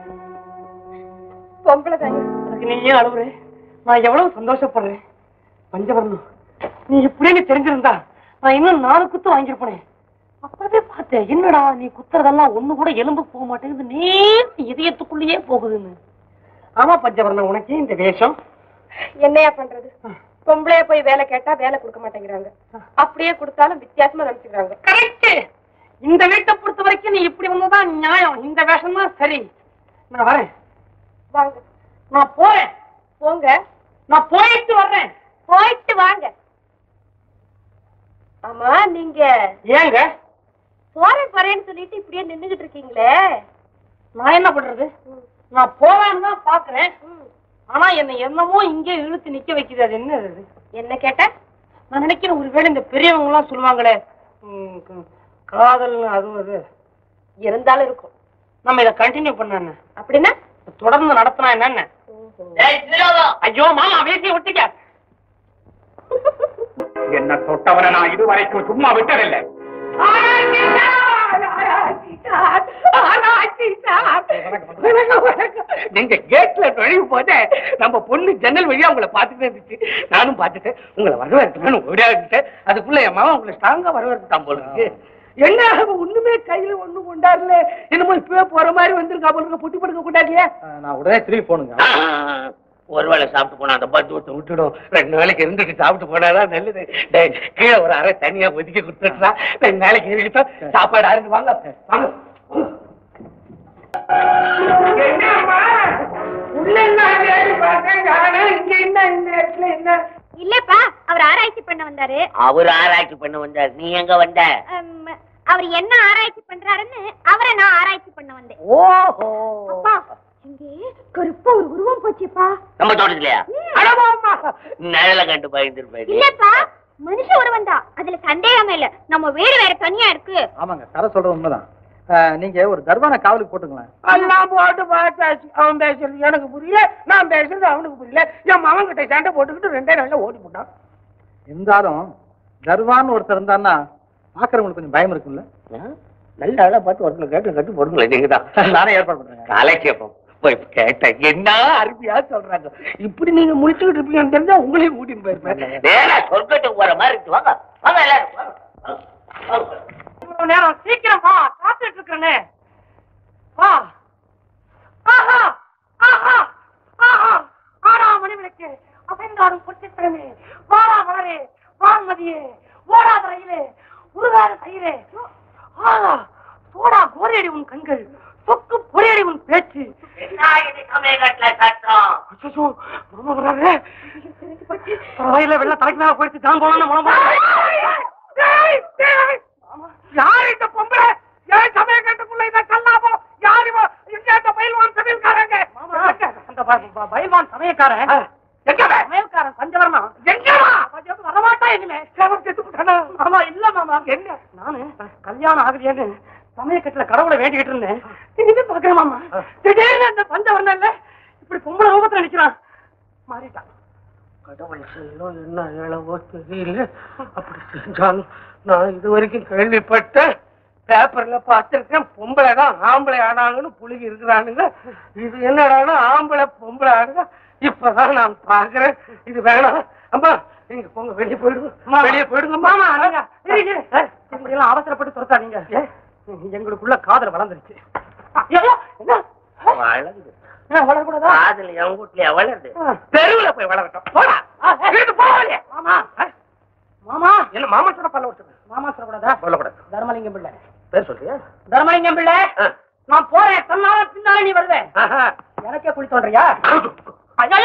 பொம்பளை தாங்க அதுக்கு நீ ஏன் அழுவுற நான் எவ்வளவு சந்தோஷப்படுறேன் பஞ்சவர்ணம் நீ இப்படின்னு தெரிஞ்சிருந்தா நான் இன்னும் நாலு குத்து வாங்கியிருப்பேன் அப்பவே பார்த்தேன் என்னடா நீ குத்துறதெல்லாம் ஒண்ணு கூட எலும்பு போக மாட்டேங்குது நேர்த்து இதயத்துக்குள்ளேயே போகுதுன்னு ஆமா பஞ்சவர்ணம் உனக்கே இந்த வேஷம் என்னையா பண்றது பொம்பளைய போய் வேலை கேட்டா வேலை கொடுக்க மாட்டேங்கிறாங்க அப்படியே கொடுத்தாலும் வித்தியாசமா நினைச்சுக்கிறாங்க கரெக்ட் இந்த வீட்டை பொறுத்த வரைக்கும் நீ இப்படி வந்ததான் நியாயம் இந்த வேஷம் தான் சரி நான் வரேன் வாங்க நான் போறேன் போங்க நான் போயிட்டு வர்றேன் போயிட்டு வாங்க ஆமா நீங்க ஏங்க போறேன் போறேன்னு சொல்லிட்டு இப்படியே நின்னுகிட்டு இருக்கீங்களே நான் என்ன பண்றது நான் போவேன்னு தான் பாக்குறேன் ஆனா என்னை என்னமோ இங்கே இழுத்து நிக்க வைக்குது அது என்ன அது என்ன கேட்ட நான் நினைக்கிறேன் ஒருவேளை இந்த பெரியவங்க எல்லாம் சொல்லுவாங்களே ம், க- காதல் அது அது இருந்தாலும் இருக்கும் நம்ம இதை கண்டினியூ பண்ண என்ன? அப்படின்னா தொடர்ந்து நடத்தினா என்ன ஐயோ மாமா வீசி விட்டுக்க என்ன தொட்டவனை நான் இதுவரைக்கும் சும்மா விட்டதில்லை ஆனந்திதா! சார் ஆராய்ச்சி சார் வணக்கம், வணக்கம். நீங்க கேட்ல நுழையும் போதே நம்ம பொண்ணு ஜன்னல் வழியா உங்களை பார்த்துட்டே இருந்துச்சு நானும் பார்த்துட்டேன் உங்களை வரவேற்கணும்னு ஓடியாடிட்டேன் அதுக்குள்ள என் மாமா உங்களை ஸ்ட்ராங்கா வரவேற்கட்டான் போல இருக்கு என்ன அவன் ஒண்ணுமே கையில ஒண்ணும் கொண்டாடல என்னமோ இப்பவே போற மாதிரி வந்திருக்கா போல இருக்க பொட்டி படுக்க கொண்டாடலையா நான் உடனே திரும்பி போனுங்க ஒருவேளை சாப்பிட்டு போனா அந்த பத்து பத்து விட்டுடும் ரெண்டு நாளைக்கு இருந்துட்டு சாப்பிட்டு போனாதான் நல்லது டேய், கீழே ஒரு அறை தனியா ஒதுக்கி கொடுத்துட்டா ரெண்டு நாளைக்கு இருக்கட்டும் சாப்பாடு அரைஞ்சு வாங்க வாங்க என்னம்மா உள்ள என்ன வேலை பார்த்தேன் காணோம். இங்க என்ன இந்த இடத்துல என்ன இல்லப்பா அவர் ஆராய்ச்சி பண்ண வந்தாரு அவர் ஆராய்ச்சி பண்ண வந்தார் நீ எங்க வந்த அம், அவர் என்ன ஆராய்ச்சி பண்றாருன்னு அவரை நான் ஆராய்ச்சி பண்ண வந்தேன் ஓஹோ அப்பா இங்கே கருப்பா ஒரு உருவம் போச்சுப்பா நம்ம தோட்டத்திலயா அடவாம்மா. நிழல கண்டு பயந்துருப்பேன் இல்லப்பா மனுஷ உருவம் தான் அதுல சந்தேகமே இல்ல நம்ம வீடு வேற தனியா இருக்கு ஆமாங்க தர சொல்றது உண்மைதான் அஹ், நீங்க ஒரு தர்பான காவலுக்கு போட்டுங்களேன் எல்லாம் போட்டு பார்த்தாச்சு அவன் பேசுறது எனக்கு புரியல நான் பேசுறது அவனுக்கு புரியல என் மகன் கிட்ட சண்டை போட்டுக்கிட்டு ரெண்டே நாள்ல ஓடி போட்டான் இருந்தாலும் தர்வான்னு ஒருத்தர் இருந்தாருன்னா பாக்குறவங்களுக்கு கொஞ்சம் பயம் இருக்கும்ல நல்ல ஆளா பார்த்து ஒருத்தனை கேட்டு கட்டு போடுங்களேன் நீங்க தான் நானே ஏற்பாடு பண்றேங்க காலட்சேபம் போய் கேட்டேன் என்ன அருமையா சொல்றாங்க இப்படி நீங்க முடிச்சுக்கிட்டு இருப்பீங்கன்னு தெரிஞ்சா உங்களையும் கூட்டிட்டு போயிருப்பேன் நேரா சொர்க்கத்துக்கு போற மாதிரி இருக்கு வாங்க வாங்க எல்லாரும் வாங்க. வாங்க. வாங்க. இவ்வளவு நேரம் சீக்கிரம் வா காத்துட்டு இருக்கிறனே வா ஆஹா ஆஹா ஆஹா ஆறாம் மணி விளக்கு அசைந்தாடும் பொட்டித்திறமே வாரா மலரே வான்மதியே ஓடாத ரயிலே உருகாத தயிரே ஆஹா சோடா கோரையடி உன் கண்கள் சொக்கு பொறியடி உன் பேச்சு என்ன இது சமயக்கட்டுல சத்தம் அச்சோ மாமா வராரு ரயில வெள்ள தலைக்கு மேல போயிடுச்சு தான் போலாம் மனம் யார் இந்த பொம்பளை ஏன் சமயம் கட்டுக்குள்ள இதை கல்லாமோ யார் இவன் எங்க அந்த பயில்வான் சமையல்காரங்க அந்த ப- ப- பயில்வான் சமயக்காரன் எங்க அவன்? சமயக்காரன் பஞ்சவரணம் எங்கடா வரமாட்டா இனிமே சேவம் செத்து விட்டானா ஆமா இல்ல மாமா என்ன நானு கல்யாணம் ஆகலையேன்னு சமயக்கட்டுல கடவுளை வேண்டிக்கிட்டு இருந்தேன் இனிமே பாக்குறேன் மாமா திடீர்னு அந்த பஞ்சவரணம்ல இப்படி பொம்பளை ரூபத்துல நிக்கிறான் மாறிட்டான் கடவுள் செல்லும் என்ன இளவோ தெரியல அப்படி செஞ்சாலும் நான் இது வரைக்கும் கேள்விப்பட்ட பேப்பர்ல பார்த்திருக்கேன் பொம்பளை தான் ஆம்பளை ஆனாங்கன்னு புழுகி இருக்கிறானுங்க இது என்னடானா ஆம்பளை பொம்பளை ஆடுங்க இப்பதான் நான் பாக்குறேன் இது வேணாம் அம்மா நீங்க போங்க வெளியே போயிடுங்க வெளியே போயிடுங்க மாமா நீங்க இரு, இரு. இப்படி எல்லாம் அவசரப்பட்டு துரத்தாதீங்க எங்களுக்குள்ள காதல் வளர்ந்துருச்சு ஐயோ, என்ன வளருது ஏன் வளரக்கூடாதா காதல் என் வீட்லயா வளருது தெருவுல போய் வளரட்டும் போடா வீட்டு போவாதே மாமா மாமா என்ன மாமா சொன்ன பல்ல விட்டுருங்க மாமா சொல்லக்கூடாதா சொல்லக்கூடாது தர்மலிங்கம் பிள்ளை பேர் சொல்றியா தர்மலிங்கம் பிள்ளை ஆ. நான் போறேன் தன்னால பின்னால நீ வருவே ஆஹா. எனக்கே குழி தோன்றியா ஐயோ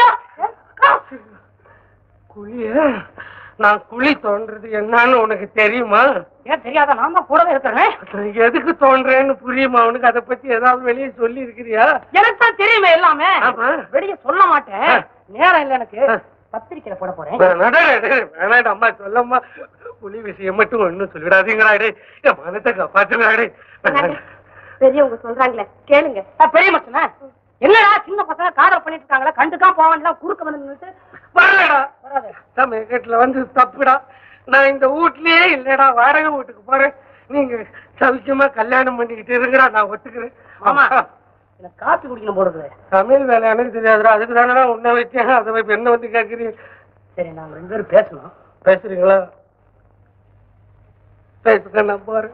குழிய நான் குழி தோன்றது என்னன்னு உனக்கு தெரியுமா ஏன் தெரியாத நான் தான் கூடவே இருக்கிறேன் நான் எதுக்கு தோன்றேன்னு புரியுமா உனக்கு அதை பத்தி ஏதாவது வெளியே சொல்லி இருக்கிறியா எனக்கு தான் தெரியுமே எல்லாமே ஆமா. வெளிய சொல்ல மாட்டேன் ஆ. நேரம் இல்ல எனக்கு ஆ. பத்திரிக்கையில போட போறேன் வேணாடா அம்மா சொல்லம்மா புலி விஷயம் மட்டும் ஒண்ணும் சொல்லிடாதீங்களா டே என் மனத்தை காப்பாத்துங்களா டே பெரியவங்க சொல்றாங்களே கேளுங்க ஆ, பெரிய மச்சன என்னடா சின்ன பசங்க காதல் பண்ணிட்டு இருக்காங்களா கண்டுக்கா போவான்லாம் குறுக்க வந்து நின்னுட்டு வரலடா வராது சமயக்கட்டுல வந்து தப்புடா நான் இந்த வீட்லயே இல்லடா வாடகை வீட்டுக்கு போறேன் நீங்க சவிக்கமா கல்யாணம் பண்ணிக்கிட்டு இருங்கடா நான் ஒத்துக்கிறேன் மாமா எனக்கு காப்பி குடிக்கணும் போடுது சமையல் வேலை எனக்கு தெரியாதுடா அதுக்கு தானடா உன்னை வச்சேன் அதை போய் இப்ப என்ன வந்து கேட்குறீங்க சரி நாங்க ரெண்டு பேரும் பேசணும் பேசுறீங்களா பேசுங்க நான் போறேன்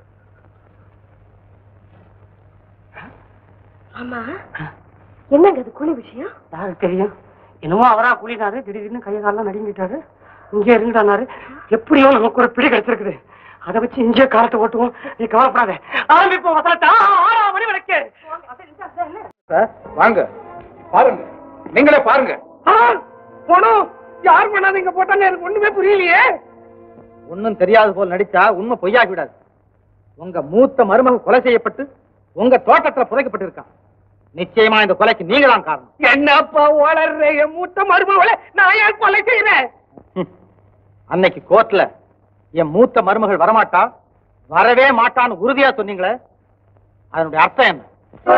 ஆமா என்னங்க அது குழி விஷயம் யாருக்கு தெரியும் என்னமோ அவரா குளினாரு திடீர்னு கையை காலெல்லாம் நடுங்கிட்டாரு இங்கே இருந்துட்டாரு எப்படியோ நமக்கு ஒரு பிடி கிடைச்சிருக்குது அதை வச்சு இங்கே காலத்தை ஓட்டுவோம் நீ கவலைப்படாத ஆரம்பிப்போம் வசனத்தை ஆ, ஆறாம் மணி விளக்கு சார் வாங்க பாருங்க நீங்களே பாருங்க போனோம் யார் பண்ணாதீங்க போட்டாங்க எனக்கு ஒண்ணுமே புரியலையே ஒண்ணும் தெரியாது போல் நடிச்சா உண்மை பொய்யாகி விடாது உங்க மூத்த மருமகன் கொலை செய்யப்பட்டு உங்க தோட்டத்துல புதைக்கப்பட்டிருக்கான் நிச்சயமா இந்த கொலைக்கு நீங்க தான் காரணம் என்னப்பா வளர்ற என் மூத்த மருமகளை நான் ஏன் கொலை செய்யறேன் ஹம். அன்னைக்கு கோர்ட்ல என் மூத்த மருமகள் வரமாட்டா வரவே மாட்டான்னு உறுதியா சொன்னீங்களே அதனுடைய அர்த்தம் என்ன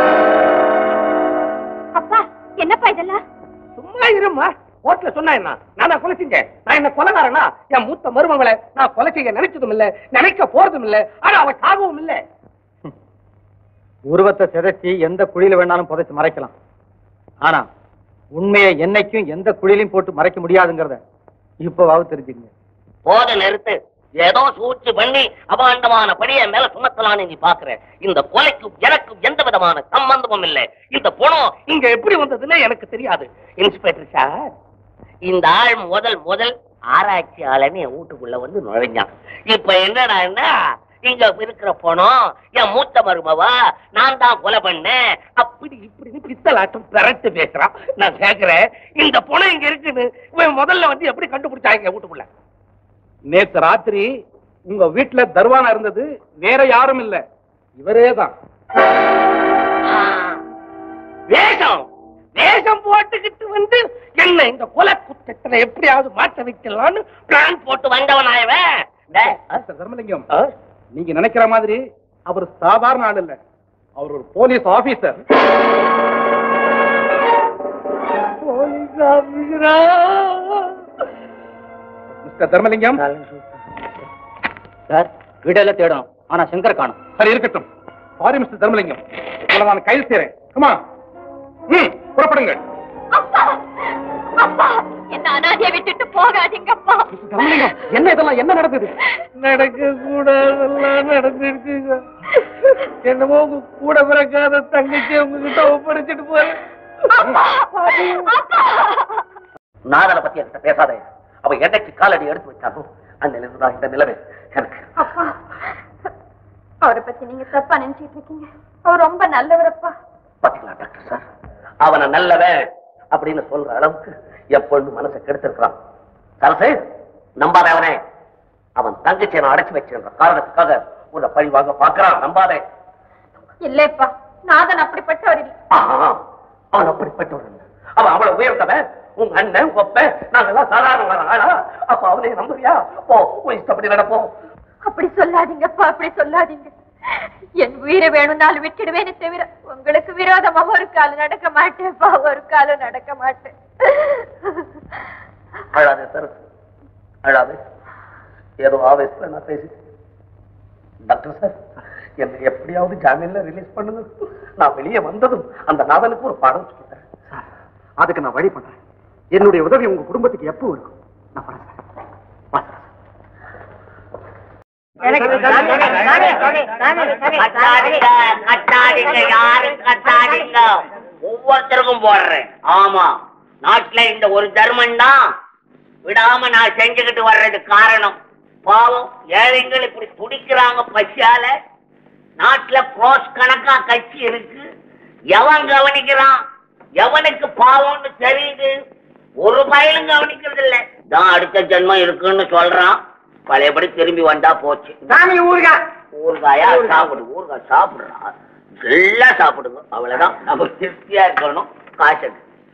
அப்பா என்னப்பா இதெல்லாம் சும்மா இருமா ஓட்டுல சொன்னா என்ன நானா கொலை செஞ்சேன் நான் என்ன கொலைகாரனா என் மூத்த மருமகளை நான் கொலை செய்ய நினைச்சதும் இல்ல நினைக்க போறதும் இல்ல ஆனா அவன் சாகவும் இல்ல உருவத்தை சிதைச்சி எந்த குழியில வேணாலும் புதைச்சு மறைக்கலாம் ஆனா உண்மையை என்னைக்கும் எந்த குழியிலையும் போட்டு மறைக்க முடியாதுங்கிறத இப்பவாவது தெரிஞ்சுக்கங்க போத நிறுத்து ஏதோ சூழ்ச்சி பண்ணி அபாண்டமான பணியை மேல சுமத்தலான்னு நீ பாக்குற இந்த கொலைக்கும் எனக்கும் எந்த விதமான சம்பந்தமும் இல்லை இந்த பணம் இங்க எப்படி வந்ததுன்னு எனக்கு தெரியாது இன்ஸ்பெக்டர் சார் இந்த ஆள் முதல் முதல் ஆராய்ச்சியாளன்னு என் வீட்டுக்குள்ள வந்து நுழைஞ்சான் இப்ப என்னடான்னா இங்க இருக்கிற பணம் என் மூத்த மருமவா நான் தான் கொலை பண்ணேன் அப்படி இப்படின்னு பித்தலாட்டம் பிறட்டு பேசுறான் நான் கேக்குறேன் இந்த பணம் இங்க இருக்குன்னு இவன் முதல்ல வந்து எப்படி கண்டுபிடிச்சாங்க என் வீட்டுக்குள்ள நேத்து ராத்திரி உங்க வீட்டுல தர்வானா இருந்தது வேற யாரும் இல்ல இவரே தான் வேஷம் வேஷம் போட்டுக்கிட்டு வந்து என்ன இந்த கொலை குத்தத்துல எப்படியாவது மாட்ட வைக்கலாம்னு பிளான் போட்டு வந்தவனாயவன் டேய், தர்மலிங்கம் நீங்க நினைக்கிற மாதிரி அவர் சாதாரண ஆள் இல்ல அவர் ஒரு போலீஸ் ஆபீசர் போலீஸ் ஆபீசரா மிஸ்டர் தர்மலிங்கம் சார் வீடெல்லாம் தேடணும் ஆனா சங்கர் காணும் சரி இருக்கட்டும் சாரி மிஸ்டர் தர்மலிங்கம் உங்களை நான் கைது செய்றேன் கமா ம் புறப்படுங்கள் அப்பா அப்பா என்ன அனாதையை விட்டுட்டு போகாதீங்கப்பா மிஸ்டர் தர்மலிங்கம் என்ன இதெல்லாம் என்ன நடக்குது நடக்க கூடாதெல்லாம் நடந்துருக்குங்க என்னமோ உங்க கூட பிறக்காத தங்கச்சி உங்ககிட்ட ஒப்படைச்சிட்டு போறேன் அப்பா அப்பா நாதனை பத்தி என்கிட்ட பேசாதே அவ என்னைக்கு காலடி எடுத்து வச்சாலும் அந்த நிலைதான் இந்த நிலைமை எனக்கு அப்பா அவரை பத்தி நீங்க தப்பா நினைச்சிட்டு இருக்கீங்க அவர் ரொம்ப நல்லவரப்பா பாத்தீங்களா டாக்டர் சார் அவனை நல்லவன் அப்படின்னு சொல்ற அளவுக்கு என் பொண்ணு மனசை கெடுத்திருக்கிறான் சரசு நம்பாத அவனே அவன் தங்கச்சியை நான் அடைச்சு வச்சிருந்த காரணத்துக்காக உன்னை பழி வாங்க பாக்குறான் நம்பாதே இல்லப்பா நாதன் அப்படிப்பட்டவர் இல்லை ஆஹா, அவன் அப்படிப்பட்டவன் இல்ல. அவன் அவ்வளவு உயர்ந்தவன் உங்க அண்ணன் உங்க அப்பன் நாங்கெல்லாம் சாதாரண ஆளா அப்ப அவனே நம்புறியா போ உன் இஷ்டப்படி நடப்போம் அப்படி சொல்லாதீங்கப்பா அப்படி சொல்லாதீங்க என் உயிரை வேணும்னாலும் விட்டுடுவேனே தவிர உங்களுக்கு விரோதமா ஒரு காலம் நடக்க மாட்டேன்ப்பா ஒரு காலம் நடக்க மாட்டேன் அழாதே சரசு அழாதே ஏதோ ஆவேசத்துல நான் பேசி டாக்டர் சார் என்னை எப்படியாவது ஜாமீன்ல ரிலீஸ் பண்ணுங்க நான் வெளியே வந்ததும் அந்த நாதனுக்கு ஒரு பாடம் சொல்லிட்டேன் அதுக்கு நான் வழி பண்றேன் என்னுடைய உதவி உங்க குடும்பத்துக்கு எப்போ இருக்கும் நான் வரேன் சார். வா சார். கட்டாதீங்க கட்டாதீங்க யாரும் கட்டாதீங்க ஒவ்வொருத்தருக்கும் போடுறேன் ஆமா நாட்டுல இந்த ஒரு தர்மம் தான் விடாம நான் செஞ்சுக்கிட்டு வர்றது காரணம் பாவம் ஏழைங்கள் இப்படி துடிக்கிறாங்க பசியால நாட்டுல க்ரோஸ் கணக்கா கட்சி இருக்கு எவன் கவனிக்கிறான் எவனுக்கு பாவம்னு தெரியுது ஒரு பயலும் கவனிக்கிறது இல்ல தான் அடுத்த ஜென்மம் இருக்குன்னு சொல்றான் பழையபடி திரும்பி வந்தா போச்சு சாமி ஊருகா ஊறுகாயா சாப்பிடு ஊறுகாய் சாப்பிடுறா நல்லா சாப்பிடுங்க அவ்வளவுதான் நம்ம திருப்தியா இருக்கணும் காசு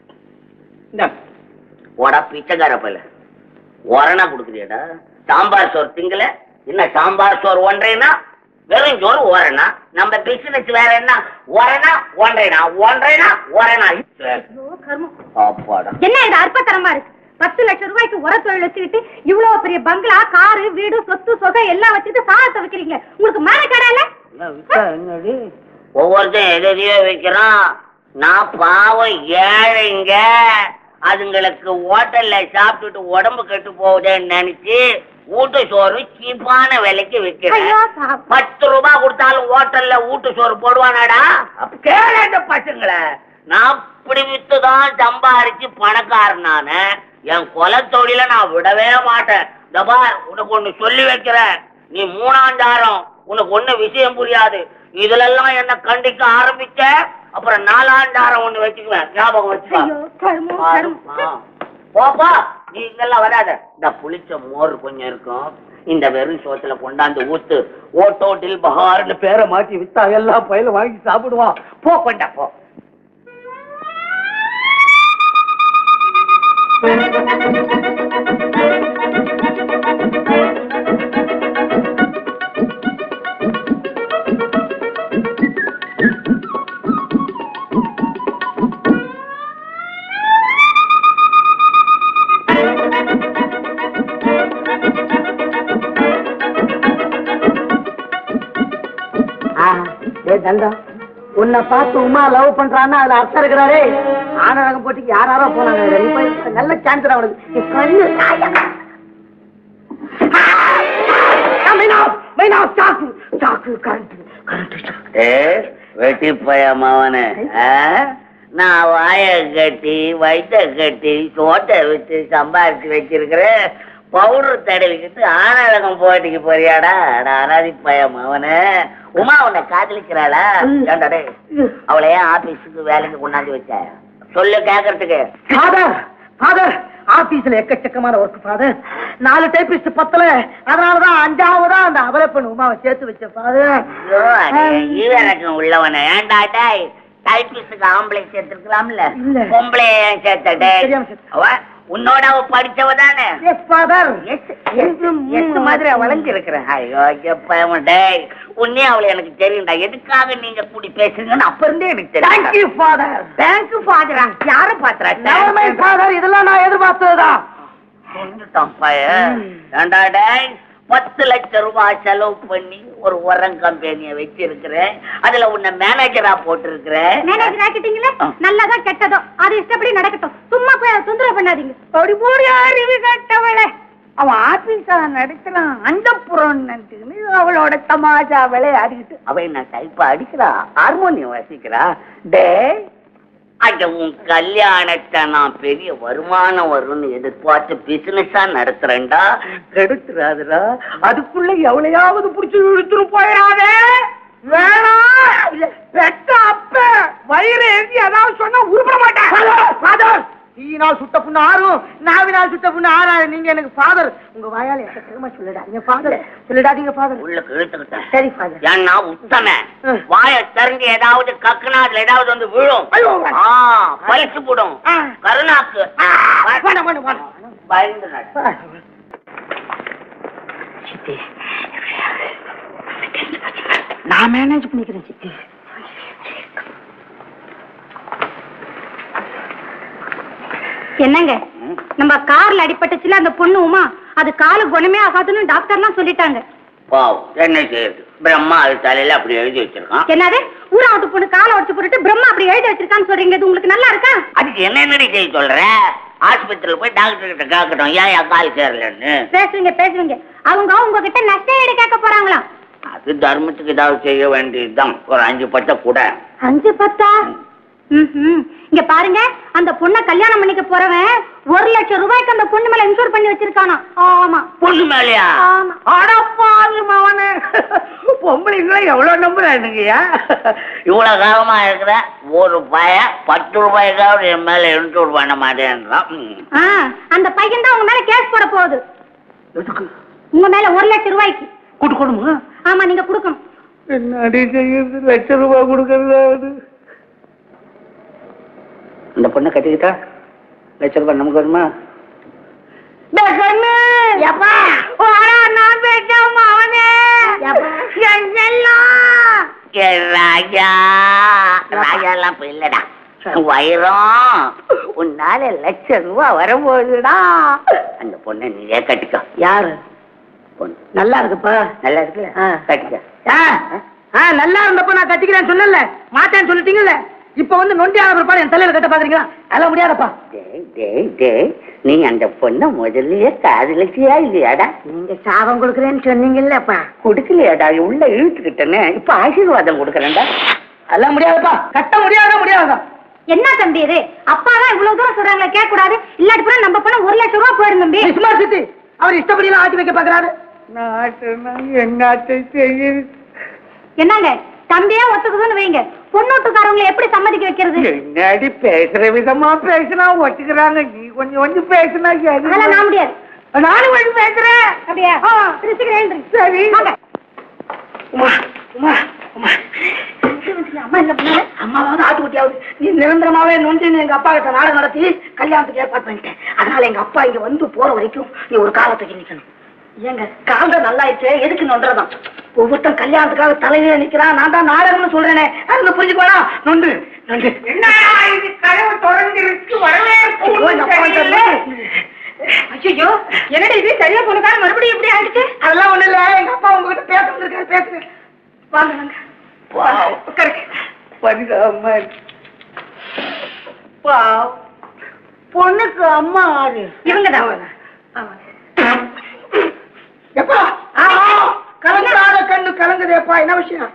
ஓடா பிச்சைக்கார பையல உரணா குடுக்குறியடா சாம்பார் சோறு திங்கல என்ன சாம்பார் சோறு ஒன்றைனா வெறும் சோறு ஓரணா நம்ம பிசினஸ் வேற என்ன ஒரணா ஒன்றைனா ஒன்றைனா ஒரணா அப்பாடா என்ன இது அற்பத்தரமா இருக்கு பத்து லட்சம் ரூபாய்க்கு உர தொழில் வச்சுக்கிட்டு இவ்வளவு பெரிய பங்களா காரு வீடு சொத்து சொகை எல்லாம் வச்சுக்கிட்டு சாதத்தை வைக்கிறீங்க உங்களுக்கு மான கடை என்னடி ஒவ்வொருத்தன் எதையோ வைக்கிறான் நான் பாவம் ஏழைங்க அதுங்களுக்கு ஹோட்டல்ல சாப்பிட்டுட்டு உடம்பு கெட்டு போகுதேன்னு நினைச்சு வீட்டு சோறு சீப்பான விலைக்கு விற்கிறேன் ஐயோ, சாப்~ பத்து ரூபாய் கொடுத்தாலும் ஹோட்டல்ல வீட்டு சோறு போடுவானாடா அப்ப கேள இந்த பசங்களை நான் இப்படி வித்துதான் சம்பாரிச்சு பணக்காரனான என் கொலை தொழில நான் விடவே மாட்டேன் இந்த பார் உனக்கு ஒண்ணு சொல்லி வைக்கிறேன் நீ மூணாண்டாரம் உனக்கு ஒண்ணு விஷயம் புரியாது இதுல எல்லாம் என்ன கண்டிக்க ஆரம்பிச்ச அப்புறம் நாலாண்டாரம் ஒண்ணு வச்சுக்குவேன் ஞாபகம் வச்சுக்கோ ஐயோ கர்மம் பாரும். கர்மம் ஆ. போப்பா நீ இங்கெல்லாம் வராத இந்த புளிச்ச மோர் கொஞ்சம் இருக்கும் இந்த வெறும் சோத்துல கொண்டாந்து ஊத்து ஓட்டோ டில் பஹார்னு பேரை மாத்தி வித்தா எல்லா பயிலும் வாங்கி சாப்பிடுவான் போ கொண்டா போ தண்டம் உன்னை பார்த்து உமா லவ் பண்றான்னா அதுல அர்த்தம் இருக்கிறாரே ஆனரகம் போட்டிக்கு யார் யாரோ போனாங்க நீ போய் நல்ல சான்ஸ் அவனுக்கு நீ கண்ணு தாயா. ஆ, மைனா, மைனா, சாக்கு, சாக்கு, கரண்ட், கரண்ட் சாக்கு. ஏ வெட்டி மவனே நான் வாய கட்டி வயிற்ற கட்டி சோட்டை விட்டு சம்பாரிச்சு வச்சிருக்கிறேன் பவுடர் தடவிக்கிட்டு ஆனழகம் போட்டிக்கு போறியாடா நான் அனாதி மவனே உமா உன்னை காதலிக்கிறாளா ஏன்டா டேய், அவளை ஏன் ஆபீஸுக்கு வேலைக்கு கொண்டாந்து வச்ச சொல்லு கேக்குறதுக்கு ஃபாதர் ஃபாதர் ஆபீஸ்ல எக்கச்சக்கமான ஒர்க் ஃபாதர் நாலு டைபிஸ்ட் பத்தல அதனாலதான் அஞ்சாவதா அந்த அவலப்பன் உமாவை சேர்த்து வச்ச ஃபாதர் ஐயோ, அடே, ஈவரக்கம் உள்ளவன ஏன்டா டேய் டைப்பிஸ்டுக்கு ஆம்பளை சேர்த்திருக்கலாம்ல இல்ல. பொம்பளை ஏன் சேர்த்த டேய் தெரியாம சேர்த்த. அவ உன்னோட அவ படிச்சவ தானே எஸ் ஃபாதர் எட்டு மாதிரி வளைஞ்சிருக்கிறேன் ஐயோ எப்ப டேய் உன்னே அவளை எனக்கு தெரியும்டா எதுக்காக நீங்க கூடி பேசுறீங்கன்னு அப்ப இருந்தே எனக்கு தெரியும் தேங்க்யூ ஃபாதர் பேங்க் பாத்துறான் யார பாத்துறா நெவர் மைண்ட் ஃபாதர் இதெல்லாம் நான் எதிர்பார்த்ததுதான் சொல்லிட்டான் பையன் ஏண்டா டேய் பத்து லட்சம் ரூபாய் செலவு பண்ணி ஒரு உரம் கம்பெனிய வச்சிருக்கிறேன் அதுல உன்னை மேனேஜரா போட்டிருக்கிறேன் மேனேஜர் ஆக்கிட்டீங்களே ஆ. நல்லதோ கெட்டதோ அது இஷ்டப்படி நடக்கட்டும் சும்மா போய் அதை தொந்தரவு பண்ணாதீங்க அப்படி போடி அறிவு கட்டவளே அவன் ஆபீஸா நடத்துறான் அந்த புறம்னு அவளோட தமாஷா விளையாடிக்கிட்டு அவன் என்ன டைப்பா அடிக்கிறா ஹார்மோனியம் வாசிக்கிறா டே அட உன் கல்யாணத்தை நான் பெரிய வருமானம் வரும்னு எதிர்பார்த்து பிசினஸா நடத்துறேன்டா கெடுத்துறாதுடா அதுக்குள்ள எவ்வளையாவது புடிச்சு இழுத்துட்டு போயிடாதே வேணாம் இல்ல பெத்த அப்ப வயிறு எழுதி ஏதாவது சொன்னா உருப்பட மாட்டேன் ஃபாதர் தீயினால் சுட்ட புண்ணு ஆறும் நாவினால் சுட்ட புண்ணு ஆறாது நீங்க எனக்கு ஃபாதர் உங்க வாயால எக்கச்சக்கமா சொல்லிடாதீங்க ஃபாதர் சொல்லிடாதீங்க ஃபாதர் உள்ள இழுத்துக்கிட்டேன் சரி ஃபாதர் ஏன்னா உத்தம ம். வாய திறந்து ஏதாவது கக்குனா அதுல ஏதாவது வந்து விழும் ஐயோ, ஆ பறிச்சு போடும் ஆ. கருணாக்கு வேணாம், வேணாம், வேணாம். பயந்து நட. சித்தி நான் மேனேஜ் பண்ணிக்கிறேன் சித்தி என்னங்க நம்ம கார்ல அடிபட்டுச்சுல அந்த பொண்ணு உமா அது காலு குணமே ஆகாதுன்னு டாக்டர்லாம் சொல்லிட்டாங்க பாவம் என்ன செய்யுது பிரம்மா அது தலையில அப்படி எழுதி வச்சிருக்கான் என்னது ஊராவத்து பொண்ணு காலை உடச்சு போட்டுட்டு பிரம்மா அப்படி எழுதி வச்சிருக்கான்னு சொல்றீங்க இது உங்களுக்கு நல்லா இருக்கா அதுக்கு என்ன என்னடி செய்ய சொல்ற ஆஸ்பத்திரியில போய் டாக்டர் கிட்ட கேட்கட்டும் ஏன் என் கால் சேரலன்னு பேசுவீங்க பேசுவீங்க அவங்க உங்ககிட்ட நஷ்ட ஈடு கேட்க போறாங்களாம் அது தர்மத்துக்கு ஏதாவது செய்ய வேண்டியதுதான் ஒரு அஞ்சு பட்டை கூட அஞ்சு பத்தா ம்ஹும். இங்க பாருங்க அந்த பொண்ணை கல்யாணம் பண்ணிக்க போறவன் ஒரு லட்சம் ரூபாய்க்கு அந்த பொண்ணு மேல இன்சூர் பண்ணி வச்சிருக்கானா ஆமா பொண்ணு மேலையா ஆமா அடப்பாவி மவனே பொம்பளைங்களை எவ்வளவு நம்புறானுங்கய்யா இவ்வளவு காலமா இருக்கிற ஒரு பய பத்து ரூபாய்க்காவது என் மேல இன்சூர் பண்ண மாட்டேன்றான் ம். ஆ, அந்த பையன் தான் உங்க மேல கேஸ் போட போகுது உங்க மேல ஒரு லட்சம் ரூபாய்க்கு கொடுக்கணுமா ஆமா நீங்க கொடுக்கணும் என்னடி செய்யுது லட்சம் ரூபாய் கொடுக்கறது இந்த பொண்ணை கட்டிக்கிட்டா லட்ச ரூபாய் நமக்கு வருமா நான் பேசாம அவனே என் செல்லம். ஏ ராஜா ராஜா எல்லாம் இப்ப இல்லடா வைரம் உன்னால லட்சம் ரூபாய் வரப்போகுதுடா அந்த பொண்ணை நீயே கட்டிக்கோ யாரு பொண்ணு நல்லா இருக்குப்பா நல்லா இருக்குல்ல ஆ. கட்டிக்க ஆ, ஆ, நல்லா இருந்தப்ப நான் கட்டிக்கிறேன்னு சொன்னல மாட்டேன்னு சொல்லிட்டீங்கல்ல இப்ப வந்து நொண்டியான பிற்பாடு என் தலையில கட்ட பாக்குறீங்களா அதெல்லாம் முடியாதப்பா டேய் டேய் டேய் நீ அந்த பொண்ணை முதல்லயே காதலிச்சியா இல்லையாடா நீங்க சாபம் கொடுக்குறேன்னு சொன்னீங்கல்லப்பா கொடுக்கலையாடா உள்ள இழுத்துக்கிட்டேன்னு இப்ப ஆசீர்வாதம் கொடுக்கறேன்டா அதெல்லாம் முடியாதப்பா கட்ட முடியாதா முடியாதா என்ன தம்பி இது அப்பா தான் இவ்வளவு தூரம் சொல்றாங்களே கேட்க கூடாது இல்லாட்டி கூட நம்ம பண்ண ஒரு லட்சம் ரூபாய் போயிடும் தம்பி சும்மா சித்தி அவர் இஷ்டப்படி எல்லாம் ஆட்டி வைக்க பாக்குறாரு நாட்டுனா என்னத்தை செய்யுது என்னங்க தம்பியே ஒத்துக்குதுன்னு வைங்க பொண்ணூட்டுக்காரங்களை எப்படி சம்மதிக்க வைக்கிறது என்னடி பேசுற விதமா பேசினா ஒத்துக்கிறாங்க நீ கொஞ்சம் கொஞ்சம் பேசினா அதெல்லாம் நான் முடியாது நானும் கொஞ்சம் பேசுறேன் அப்படியா திருச்சிக்கிறேன் சரி வாங்க. உமா உமா உமா அம்மா என்ன பண்ணாரு அம்மாவாவது ஆட்டுக்குட்டியாவது நீ நிரந்தரமாவே நொஞ்சு எங்க அப்பா கிட்ட நாடகம் நடத்தி கல்யாணத்துக்கு ஏற்பாடு பண்ணிட்டேன் அதனால எங்க அப்பா இங்க வந்து போற வரைக்கும் நீ ஒரு காலத்துக்கு நிக்கணும் ஏங்க காலம் நல்லாயிடுச்சு எதுக்கு நொன்றதான் ஒவ்வொருத்தன் கல்யாணத்துக்காக தலையில நிக்கிறான் நான் தான் நாடகம்னு சொல்றேனே அது புரிஞ்சுக்கோடா நொண்டு நொண்டு என்ன இது கதவு தொடர்ந்திருக்கு வரவே ஐயோ, எங்க அப்பா வந்துட்டாரு. ஐயோ என்னடி இது சரியா போனக்கார மறுபடியும் எப்படி ஆயிடுச்சு அதெல்லாம் ஒண்ணு இல்ல எங்க அப்பா உங்ககிட்ட பேச வந்திருக்காரு பேசுங்க வாங்க வாங்க வாவ். உட்காருங்க பரிதாபமா இருக்கு பாவம். பொண்ணுக்கு அம்மா ஆறு இவங்க தான் எப்பா கலங்காத கண்ணு கலங்குதேப்பா என்ன விஷயம்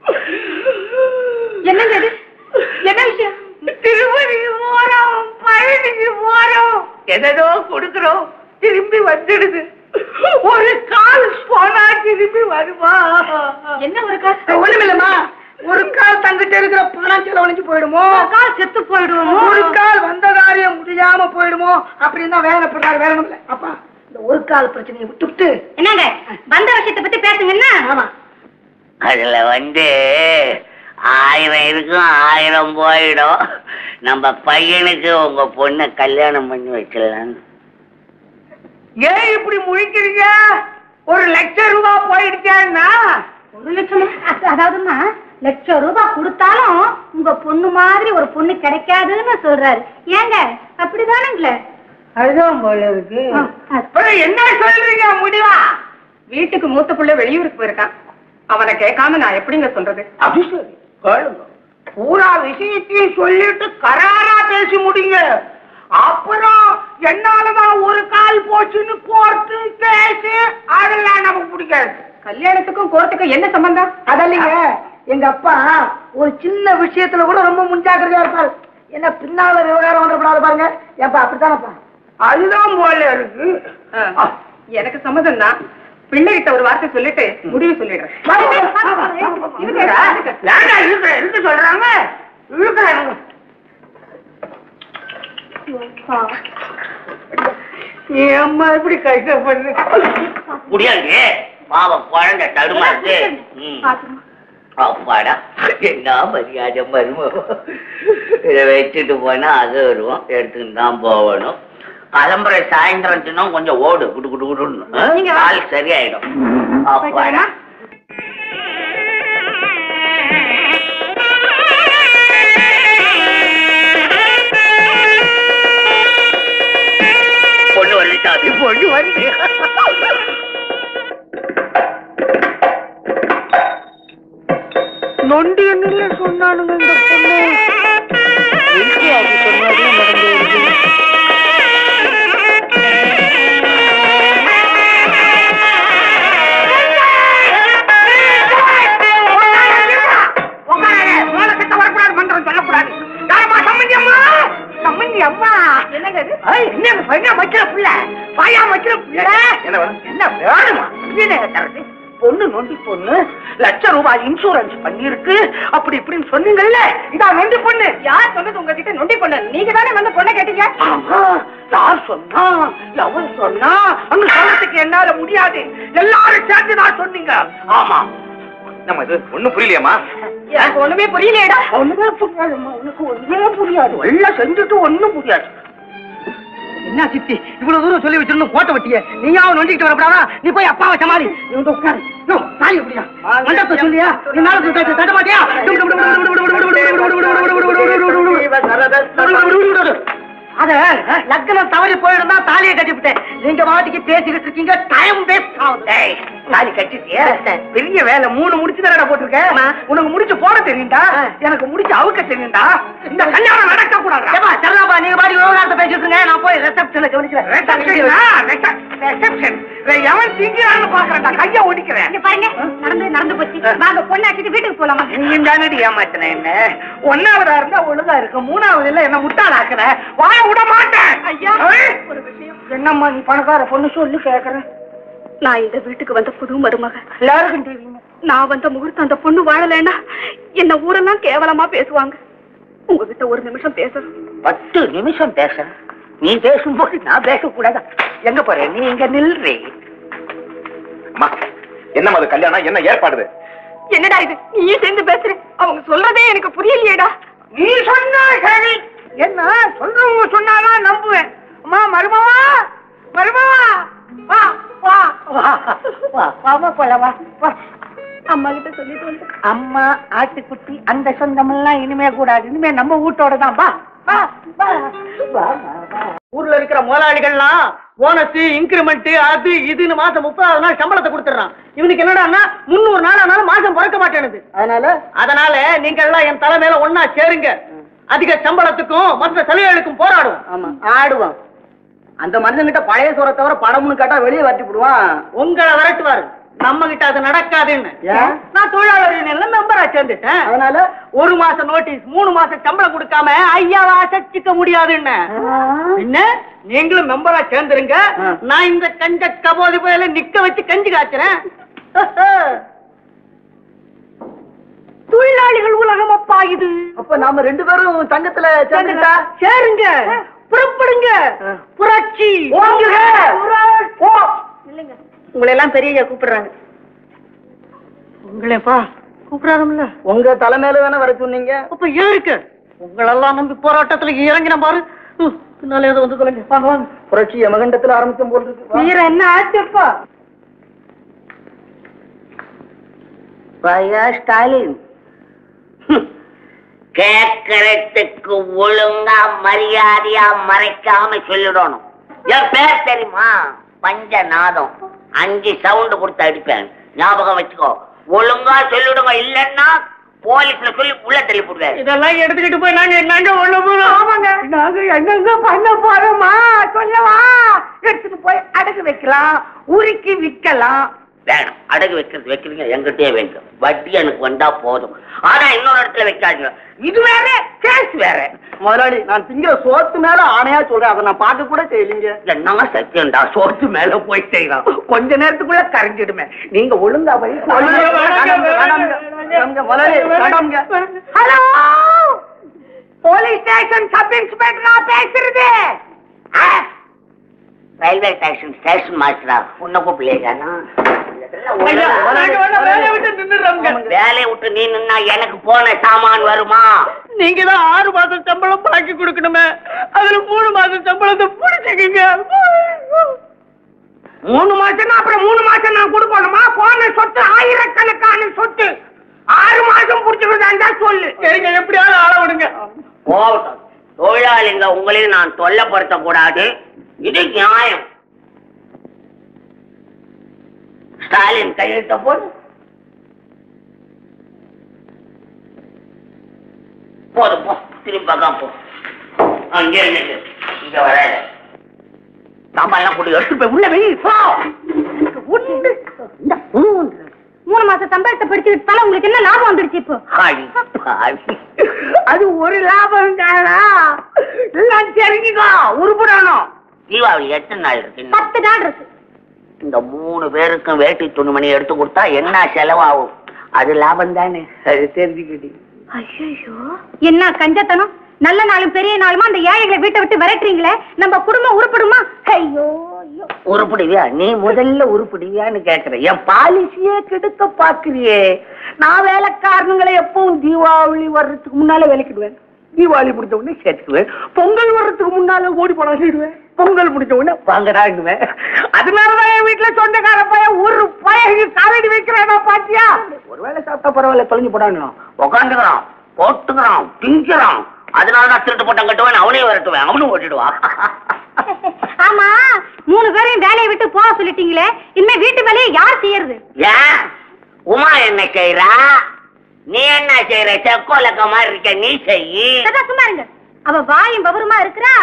என்னங்க இது என்ன விஷயம் திருப்பதிக்கு போறோம் பழனிக்கு போறோம் எதோ கொடுக்கிறோம் திரும்பி வந்துடுது ஒரு கால் போனா திரும்பி வருமா என்ன ஒரு காசு ஒண்ணுமில்லம்மா ஒரு கால் தங்கிட்ட இருக்கிற பணம் செலவழிஞ்சு போயிடுமோ கால் செத்து போயிடுவோமோ ஒரு கால் வந்த காரியம் முடியாம போயிடுமோ அப்படின்னு தான் வேதனைப்படுறாரு வேற ஒண்ணும் இல்ல அப்பா இந்த ஒரு கால் பிரச்சனையை விட்டுவிட்டு என்னங்க வந்த விஷயத்தை பத்தி பேசுங்க என்ன ஆமா அதுல வந்து ஆயிரம் இருக்கும் ஆயிரம் போயிடும் நம்ம பையனுக்கு உங்க பொண்ணை கல்யாணம் பண்ணி வச்சிடலான்னு ஏன் இப்படி முழிக்கிறீங்க ஒரு லட்சம் ரூபாய் போயிடுச்சேன்னா ஒரு லட்சமா அ- அதாவதுமா லட்சம் ரூபாய் கொடுத்தாலும் உங்க பொண்ணு மாதிரி ஒரு பொண்ணு கிடைக்காதுன்னு சொல்றாரு ஏங்க அப்படிதானுங்களே அதுதான் போல இருக்கு ஆ, ஆ. அப்புறம் என்ன சொல்றீங்க முடிவா வீட்டுக்கு மூத்த புள்ள வெளியூருக்கு போயிருக்கான் அவனை கேட்காம நான் எப்படிங்க சொல்றது அது சரி கேளுங்க பூரா விஷயத்தையும் சொல்லிட்டு கராரா பேசி முடிங்க அப்புறம் என்னாலதான் ஒரு கால் போச்சுன்னு கோர்ட்டு கேஸ் அதெல்லாம் நமக்கு பிடிக்காது கல்யாணத்துக்கும் கோர்ட்டுக்கும் என்ன சம்பந்தம் அதல்லைங்க எங்க அப்பா ஒரு சின்ன விஷயத்துல கூட ரொம்ப முன்ஜாக்கிரதையா இருப்பாரு என்ன பின்னால விவகாரம் வந்துடக்கூடாது பாருங்க ஏப்பா அப்படித்தானப்பா அதுதான் போல இருக்கு ஆ, எனக்கு சம்மதம் தான் பிள்ளைகிட்ட ஒரு வார்த்தை சொல்லிட்டு முடிவு சொல்லிடுறேன் இருக்குடா. ஏன்டா இழுக்க இழுக்க சொல்றாங்க இழுக்கிறாங்க என் அம்மா எப்படி கஷ்டப்படுது முடியாது பாவம் குழந்தை தடுமாறுது ம். அப்பாடா என்ன மரியாதை மருமோ இதை வச்சுட்டு போனா அது வருவோம் எடுத்துட்டு தான் போகணும் கிளம்புற சாயந்தரம் தினம் கொஞ்சம் ஓடு குடு குடு குடுன்னு ஆ? நீங்க வா. கால் சரியாயிடும் அப்பாடா பொண்ணு வந்துட்டாது பொண்ணு வந்து நொண்டி என்ன சொன்னானுங்க இந்த பொண்ணு எதுக்கு அப்படி சொன்னாலே நடந்து வருது என்னங்க இது என்ன வேணுமா பொண்ணு நொண்டி பொண்ணு லட்ச ரூபாய் இன்சூரன்ஸ் பண்ணிருக்கு அப்படி இப்படின்னு சொன்னீங்கல்ல இதான் நொண்டி பொண்ணு யார் சொன்னது உங்ககிட்ட நொண்டி பொண்ணு நீங்க தானே வந்து பொண்ணை கேட்டீங்க ஆமா, யார் சொன்னா எவன் சொன்னா அங்க சொல்றதுக்கு என்னால முடியாது எல்லாரும் சேர்ந்து தான் சொன்னீங்க ஆமா நம்ம இது ஒண்ணும் புரியலையாமா எனக்கு ஒண்ணுமே புரியலையேடா ஒண்ணுமே புரியாதும்மா உனக்கு ஒண்ணுமே புரியாது எல்லாம் செஞ்சுட்டு ஒண்ணும் புரியாது என்ன சித்தி இவ்வளவு தூரம் சொல்லி வச்சிருந்தோம் கோட்டை வட்டிய நீயாவும் நொண்டிக்கிட்டு வரப்படாதா நீ போய் அப்பாவை சமாளி நீ வந்து உட்காரு யோ, தாலி எப்படியா மண்டபத்தை சொல்லியா நீ மேல தட்ட தட்ட மாட்டியா அத லக்னம் தவறி போயிருந்தா தாலியை கட்டிவிட்டேன் நீங்க வாட்டிக்கு பேசிக்கிட்டு இருக்கீங்க டைம் வேஸ்ட் ஆகுது தாலி கட்டிட்டியா பெரிய வேலை மூணு முடிச்சு தானடா போட்டிருக்கேன் உனக்கு முடிச்சு போட தெரியும்டா எனக்கு முடிச்சு அவுக்க தெரியும்டா இந்த கல்யாணம் நடக்க கூடாது சரதாபா நீங்க பாடி விவகாரத்தை பேசிட்டு இருங்க நான் போய் ரிசப்ஷனை கவனிக்கிறேன் ரிசப்ஷன் எவன் திங்கிறான்னு பாக்குறேன்டா கைய ஒடிக்கிறேன் இங்க பாருங்க நடந்து நடந்து போச்சு வாங்க பொண்ணாக்கிட்டு வீட்டுக்கு போலாமா நீங்க தானடி ஏமாத்தின என்ன ஒன்னாவதா இருந்தா ஒழுங்கா இருக்கு மூணாவது இல்ல என்ன முட்டாளாக்குற வாய விட மாட்டேன் ஐயா ஒரு விஷயம் என்னம்மா நீ பணக்கார பொண்ணு சொல்லி கேக்குறேன் நான் இந்த வீட்டுக்கு வந்த புது மருமக எல்லாருக்கும் தெரியும் நான் வந்த முகூர்த்தம் அந்த பொண்ணு வாழலைன்னா என்ன ஊரெல்லாம் கேவலமா பேசுவாங்க உங்ககிட்ட ஒரு நிமிஷம் பேசணும் பத்து நிமிஷம் பேசுறேன் நீ பேசும்போது நான் பேசக்கூடாதா எங்க போற நீ இங்க நில்றே அம்மா என்னம்மா அது கல்யாணம் என்ன ஏற்பாடு என்னடா இது நீயே சேர்ந்து பேசுற அவங்க சொல்றதே எனக்கு புரியலையேடா நீ சொன்னா சரி என்ன சொல்றவங்க சொன்னாதான் நம்புவேன் அம்மா மருமவா மருமவா வா வா வா வா வாமா போல வா வா அம்மா கிட்ட சொல்லிட்டு வந்து அம்மா ஆட்டுக்குட்டி அந்த சொந்தமெல்லாம் இனிமே கூடாது இனிமே நம்ம வீட்டோட தான் வா வா வா வா வா ஊர்ல இருக்கிற முதலாளிகள்லாம் போனஸ் இன்கிரிமெண்ட் அது இதுன்னு மாசம் முப்பதாவது நாள் சம்பளத்தை கொடுத்துறான் இவனுக்கு என்னடான்னா முன்னூறு நாள் ஆனாலும் மாசம் பிறக்க மாட்டேனுது அதனால அதனால நீங்க எல்லாம் என் தலைமையில ஒன்னா சேருங்க அதிக சம்பளத்துக்கும் மற்ற சலுகைகளுக்கும் போராடும் ஆமா ஆடுவான் அந்த மனுஷன்கிட்ட பழைய சோறை தவிர படம்னு கேட்டா வெளியே வரட்டி விடுவான் உங்களை விரட்டுவாரு நம்ம கிட்ட அது நடக்காதுன்னு நான் தொழிலாளர் யூனியன்ல மெம்பரா சேர்ந்துட்டேன் அதனால ஒரு மாசம் நோட்டீஸ் மூணு மாசம் சம்பளம் கொடுக்காம ஐயாவை அசைச்சிக்க முடியாதுன்னு என்ன நீங்களும் மெம்பரா சேர்ந்துருங்க நான் இந்த கஞ்ச கபோதி போயில நிக்க வச்சு கஞ்சி காய்ச்சறேன் தொழிலாளிகள் உலகம் அப்பா இது அப்ப நாம ரெண்டு பேரும் சங்கத்துல சேர்ந்துட்டா சேருங்க புறப்படுங்க புரட்சி இல்லைங்க உங்களை எல்லாம் பெரிய கூப்பிடுறாங்க உங்களேப்பா கூப்பிடாதம்ல உங்க தலைமையில தானே வர சொன்னீங்க அப்ப ஏருக்கு உங்களெல்லாம் நம்பி போராட்டத்துல இறங்கின பாரு ஹம், பின்னால ஏதோ வந்து சொல்லுங்க வாங்க வாங்க புரட்சி யமகண்டத்துல ஆரம்பிக்கும் போது இருக்கு. வா. வீரம் என்ன ஆச்சுப்பா பையா ஸ்டாலின் ஹம். கேட்கறதுக்கு ஒழுங்கா மரியாதையா மறைக்காம சொல்லிடணும் என் பேர் தெரியுமா பஞ்சநாதம் அஞ்சு சவுண்ட் கொடுத்து அடிப்பேன் ஞாபகம் வச்சுக்கோ ஒழுங்கா சொல்லிடுங்க இல்லன்னா போலீஸ்ல சொல்லி உள்ள தள்ளி போடுவேன் இதெல்லாம் எடுத்துக்கிட்டு போய் நாங்க நாங்க உள்ள போறோம் ஆமாங்க நாங்க என்னங்க பண்ண போறோமா சொல்லவா எடுத்துட்டு போய் அடகு வைக்கலாம் உருக்கி விற்கலாம் வேணும் அடகு வைக்கிறது வைக்கிறீங்க எங்கிட்டே வைங்க வட்டி எனக்கு வந்தா போதும் ஆனா இன்னொரு இடத்துல வைக்காதீங்க இது வேற கேஸ் வேற முதலாளி நான் திங்கிற சோத்து மேல ஆணையா சொல்றேன் அதை நான் பார்க்க கூட செய்யலீங்க என்னங்க சத்தியம்டா சோத்து மேல போய் செய்யலாம் கொஞ்ச நேரத்துக்குள்ள கரைஞ்சிடுமே நீங்க ஒழுங்கா போய் ஹலோ போலீஸ் ஸ்டேஷன் சப் இன்ஸ்பெக்டரா பேசுறது ஆ? ரயில்வே ஸ்டேஷன் ஸ்டேஷன் மாஸ்டரா உன்னை கூப்பிடலையா வேலையை விட்டு நீ நின்னா எனக்கு போன சாமான் வருமா நீங்க தான் ஆறு மாசம் சம்பளம் பாக்கி கொடுக்கணுமே அதுல மூணு மாசம் சம்பளத்தை புடிச்சுக்கீங்க மூணு மாசம் அப்புறம் மூணு மாசம் நான் கொடுக்கணுமா போன சொத்து ஆயிரக்கணக்கான சொத்து ஆறு மாசம் புடிச்சுக்கிறதா சொல்லு சரிங்க எப்படியாவது ஆள விடுங்க போகட்டும் தொழிலாளிங்க உங்களையும் நான் தொல்லப்படுத்த கூடாது இது நியாயம் ஸ்டாலின் கையெழுத்த போடு போதும் போ திரும்பி பார்க்காம போ அங்கே நில்லு இங்க வர சாமான்லாம் கொண்டு எடுத்து போய் உள்ள வெயி போ உண்டு இந்த ஊன்று. மூணு மாசம் சம்பளத்தை படிச்சுக்கிட்டாலும் உங்களுக்கு என்ன லாபம் வந்துருச்சு இப்போ அடி பாவி. அது ஒரு லாபம் தானா எல்லாம் தெரிஞ்சுக்கோ உருப்படணும் தீபாவளி எத்தனை நாள் இருக்கு இன்னும்? பத்து நாள் இருக்கு இந்த மூணு பேருக்கும் வேட்டி துணிமணி எடுத்து கொடுத்தா என்ன செலவாகும் அது லாபம் தானே அது தெரிஞ்சுக்கிட்டி ஐயோ என்ன கஞ்சத்தனம் நல்ல நாளும் பெரிய நாளுமா அந்த ஏழைகளை வீட்டை விட்டு விரட்டுறீங்களே நம்ம குடும்பம் உருப்படுமா ஐயோ ஐயோ உருப்பிடுவியா நீ முதல்ல உருப்பிடுவியான்னு கேக்குற என் பாலிசியே கெடுக்க பாக்குறியே நான் வேலைக்காரனுங்களை எப்பவும் தீபாவளி வர்றதுக்கு முன்னாலே வேலைக்கிடுவேன் தீபாவளி முடிஞ்ச உடனே சேர்த்துக்குவேன் பொங்கல் வர்றதுக்கு முன்னால ஓடி போனா சொல்லிடுவேன் பொங்கல் முடிஞ்ச உடனே வாங்கடாங்குவேன் அதனாலதான் என் வீட்டுல சொந்தக்கார பையன் ஒரு பையன் காலடி வைக்கிறேனா பாத்தியா ஒருவேளை சாப்பிட்டா பரவாயில்ல தொலைஞ்சு போடாங்க உக்காந்துக்கிறான் போட்டுக்கிறான் திங்கிறான் அதனால நான் திருட்டு போட்டம் கட்டுவேன் அவனையும் விரட்டுவேன் அவனும் ஓட்டிடுவான் ஆமா மூணு பேரையும் வேலையை விட்டு போக சொல்லிட்டீங்களே இனிமே வீட்டு வேலையை யார் செய்யறது ஏன் உமா என்ன செய்யறா நீ என்ன செய்யற செக்கோலக்க மாதிரி இருக்க நீ செய்யி அதான் சும்மா இருங்க அவ வாயும் பவருமா இருக்கிறா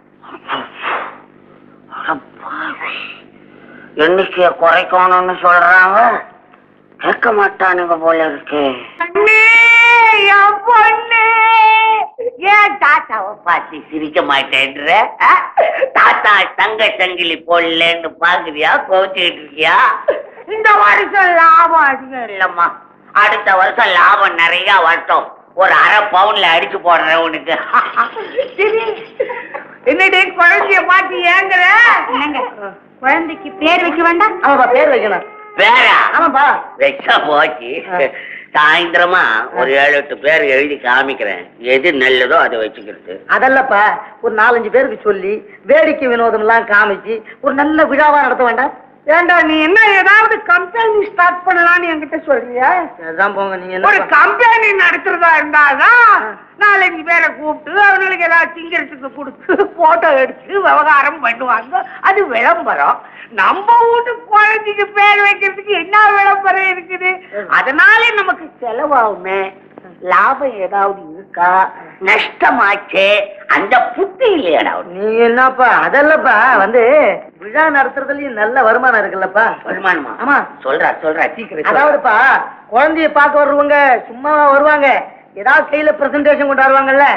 எண்ணிக்கைய குறைக்கணும்னு சொல்றாங்க கேட்க மாட்டானுங்க போல இருக்கு அண்ணே, என் பொண்ணு ஏன் தாத்தாவை பார்த்து சிரிக்க மாட்டேன்ற ஆ? தாத்தா தங்க சங்கிலி போடலன்னு பாக்குறியா கோச்சுக்கிட்டு இருக்கியா இந்த வருஷம் லாபம் அதிகம் இல்லம்மா அடுத்த வருஷம் லாபம் நிறைய வரட்டும் ஒரு அரை பவுன்ல அடிச்சு போடுறேன் உனக்கு சரி என்னடி குழந்தைய பார்த்து ஏங்குற என்னங்க குழந்தைக்கு பேர் வைக்க வேண்டாம் ஆமாப்பா பேர் வைக்கணும் வேறா ஆமாப்பா வச்சா போச்சு சாயந்தரமா ஒரு ஏழு எட்டு பேர் எழுதி காமிக்கிறேன் எது நல்லதோ அதை வச்சுக்கிறது அதல்லப்பா ஒரு நாலஞ்சு பேருக்கு சொல்லி வேடிக்கை வினோதம் எல்லாம் காமிச்சு ஒரு நல்ல விழாவா நடத்த வேண்டாம் ஏண்டா நீ என்ன ஏதாவது கம்பெனி ஸ்டார்ட் பண்ணலாம்னு என்கிட்ட சொல்றியா அதான் போங்க நீங்க ஒரு என்ன கம்பெனி நடத்துறதா இருந்தாதான் நாலஞ்சு பேரை கூப்பிட்டு அவங்களுக்கு ஏதாவது திங்கிறதுக்கு கொடுத்து போட்டோ எடுத்து விவகாரம் பண்ணுவாங்க அது விளம்பரம் நம்ம வீட்டு குழந்தைக்கு பேர் வைக்கிறதுக்கு என்ன விளம்பரம் இருக்குது அதனால நமக்கு செலவாகுமே லாபம் ஏதாவது இருக்கா நஷ்டமாச்சே அந்த புத்தி இல்லையாடா உனக்கு? நீங்க என்னப்பா அதல்லப்பா வந்து விழா நடத்துறதுலயும் நல்ல வருமானம் இருக்குல்லப்பா வருமானமா ஆமா சொல்றா சொல்றா சீக்கிரம் சொல்லு. அதாவதுப்பா குழந்தைய பார்க்க வர்றவங்க சும்மாவா வருவாங்க ஏதாவது கையில பிரசன்டேஷன் கொண்டு வருவாங்கல்ல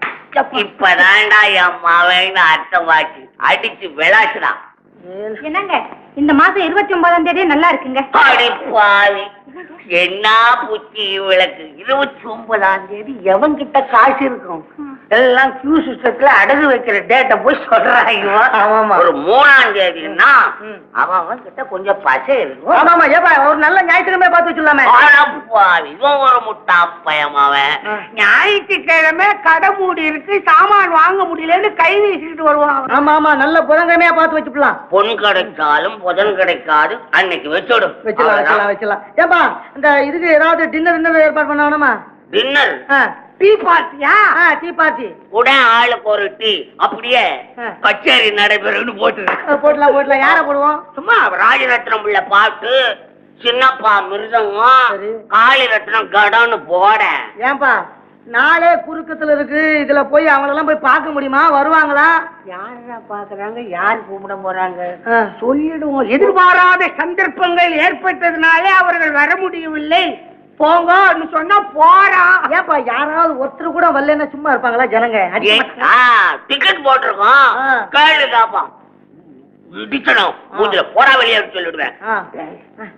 இப்பதான்டா என் மவன் அர்த்தமாச்சு அடிச்சு விளாசுடா என்னங்க இந்த மாசம் இருபத்தி ஒன்பதாம் தேதி நல்லா இருக்குங்க அடி பாவி என்ன புத்தி விளக்கு இருபத்தி ஒன்பதாம் தேதி எவன் கிட்ட காசு இருக்கும் எல்லாம் கியூ சிஸ்டத்துல அடகு வைக்கிற டேட்டை போய் சொல்றாங்க ஆமாமா. ஒரு மூணாம் தேதினா ம். அவன் அவன் கிட்ட கொஞ்சம் பசை இருக்கும் ஆமாமா ஏப்பா ஒரு நல்ல ஞாயிற்றுக்கிழமை பார்த்து வச்சிடலாமே அட பாவி இவன் ஒரு முட்டா பயம் அவன் ஞாயிற்றுக்கிழமை கடை மூடி இருக்கு சாமான் வாங்க முடியலன்னு கை வீசிக்கிட்டு வருவான் ஆமா ஆமா நல்ல புதன்கிழமையா பார்த்து வச்சுக்கலாம் பொன் கிடைச்சாலும் புதன் கிடைக்காது அன்னைக்கு வச்சுடும் வச்சிடலாம் வச்சிடலாம் வச்சிடலாம் ஏப்பா இந்த இதுக்கு ஏதாவது டின்னர் டின்னர் ஏற்பாடு பண்ணணுமா டின்னர் டீ பார்ட்டியா டீ பார்ட்டி உடனே ஆளுக்கு ஒரு டீ அப்படியே ஆ. கச்சேரி நடைபெறும்னு போட்டு போடலாம் போடலாம் யாரை போடுவோம் சும்மா ராஜரத்னம் உள்ள பாட்டு சின்னப்பா மிருதங்கம் சரி. காளி ரத்னம் கடன்னு போட ஏன்பா நாளே குறுக்கத்துல இருக்கு இதுல போய் அவங்களெல்லாம் போய் பார்க்க முடியுமா வருவாங்களா யாரா பாக்குறாங்க யார் கூப்பிட போறாங்க ஆ. சொல்லிடுவோம் எதிர்பாராத சந்தர்ப்பங்கள் ஏற்பட்டதுனாலே அவர்கள் வர முடியவில்லை போங்கன்னு சொன்னா போறான் ஏன்பா யாராவது ஒருத்தர் கூட வரலன்னா சும்மா இருப்பாங்களா ஜனங்க அடிக்க டிக்கெட் போட்டிருக்கோம் ஆ. கேளு காப்பான் இடிக்கணும் மூஞ்சில போடா வெளியே சொல்லிடுவேன் ஆ.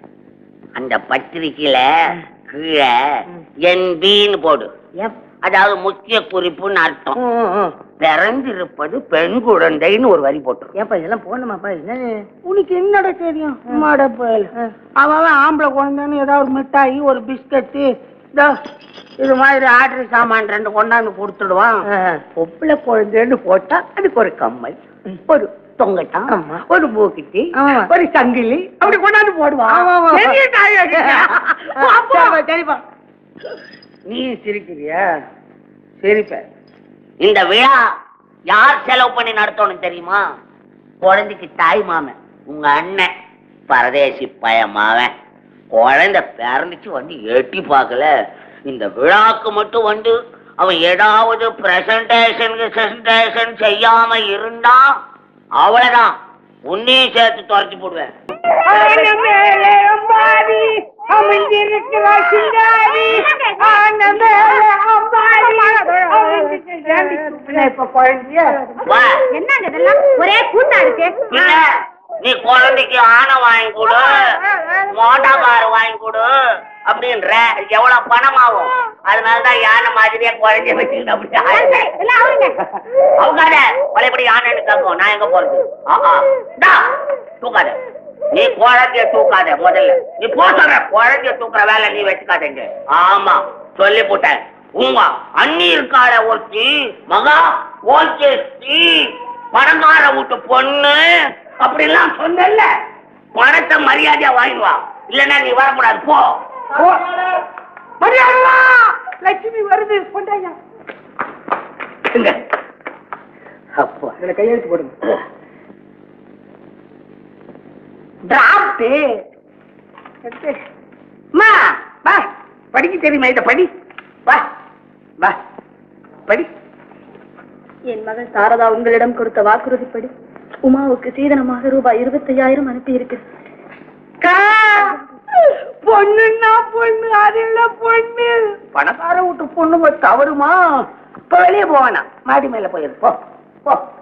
அந்த பத்திரிக்கையில கீழே என்பின்னு போடு அதாவது முக்கிய குறிப்புன்னு அர்த்தம் ம், ம், ம். பிறந்திருப்பது பெண் குழந்தைன்னு ஒரு வரி போட்டு ஏன்பா இதெல்லாம் போடணுமாப்பா என்ன உனக்கு என்னடா தெரியும் சும்மாட போயல் அவன் அவன் ஆம்பளை குழந்தைன்னு ஏதாவது ஒரு மிட்டாயி ஒரு பிஸ்கட்டு இதோ இது மாதிரி ஆர்டர் சாமான் ரெண்டு கொண்டாந்து கொடுத்துடுவான் பொம்பளை குழந்தைன்னு போட்டா அதுக்கு ஒரு கம்மல் ஒரு தொங்கட்டான் ஆமா. ஒரு மூக்குத்தி ஆமா. ஒரு சங்கிலி அப்படி கொண்டாந்து போடுவான் ஆமா, ஆமா. பெரிய தாய் வச்சுட்டா. அப்போ சரிப்பா, சரிப்பா நீ சிரிக்கிறியா சிரிப்ப இந்த விழா யார் செலவு பண்ணி நடத்தணும் தெரியுமா குழந்தைக்கு தாய் மாமன் உங்க அண்ணன் பரதேசி பயமாவன் குழந்தை பிறந்துச்சு வந்து எட்டி பார்க்கல இந்த விழாக்கு மட்டும் வந்து அவன் ஏதாவது பிரசன்டேஷன் பிரசன்டேஷன் செய்யாம இருந்தா அவ்வளவுதான் உன்னையும் சேர்த்து துரத்தி போடுவேன் ஆன மேலே அம்பாரி அமைந்திருக்கிற சிங்காரி ஆன மேலே அம்பாரி அமைந்திருக்கிற இப்ப குழந்தைய வா என்னங்க இதெல்லாம் ஒரே கூட்டா இருக்கு பின்ன நீ குழந்தைக்கு ஆனை வாங்கி கொடு மோட்டா கார் வாங்கி கொடு அப்படின்ற எவ்வளவு பணம் ஆகும் அதனாலதான் யானை மாதிரியே குழந்தைய வச்சுக்கிட்டு அப்படி ஆடுறேன். எல்லாம் அவருங்க அவங்காத பழையபடி யானைன்னு கேட்கும் நான் எங்க போறது ஆஹா. டா, தூக்காத நீ குழந்தைய தூக்காத முதல்ல நீ போ சொல்ற குழந்தைய தூக்குற வேலை நீ வச்சுக்காதீங்க ஆமா சொல்லி போட்டேன் உங்க அண்ணி இருக்காள ஒருத்தி மகா ஓகே பணக்கார வீட்டு பொண்ணு அப்படிலாம் சொன்னல பணத்தை மரியாதையா வாங்கிடுவா இல்லன்னா நீ வரக்கூடாது போ மரியாதை லட்சுமி வருது கொண்டாயா இங்க. அப்பா இதுல கையெழுத்து போடுங்க டிராப்ட் எடுத்து அம்மா வா படிக்க தெரியுமா இத படி வா வா படி என் மகள் சாரதா உங்களிடம் கொடுத்த வாக்குறுதிப்படி உமாவுக்கு சீதனமாக ரூபாய் இருபத்தையாயிரம் அனுப்பியிருக்கு அக்கா, பொண்ணுன்னா பொண்ணு அது இல்ல பொண்ணு பணக்கார வீட்டு பொண்ணுங்க தவறுமா இப்ப வெளியே போவேனா மாடி மேல போயிரு போ போ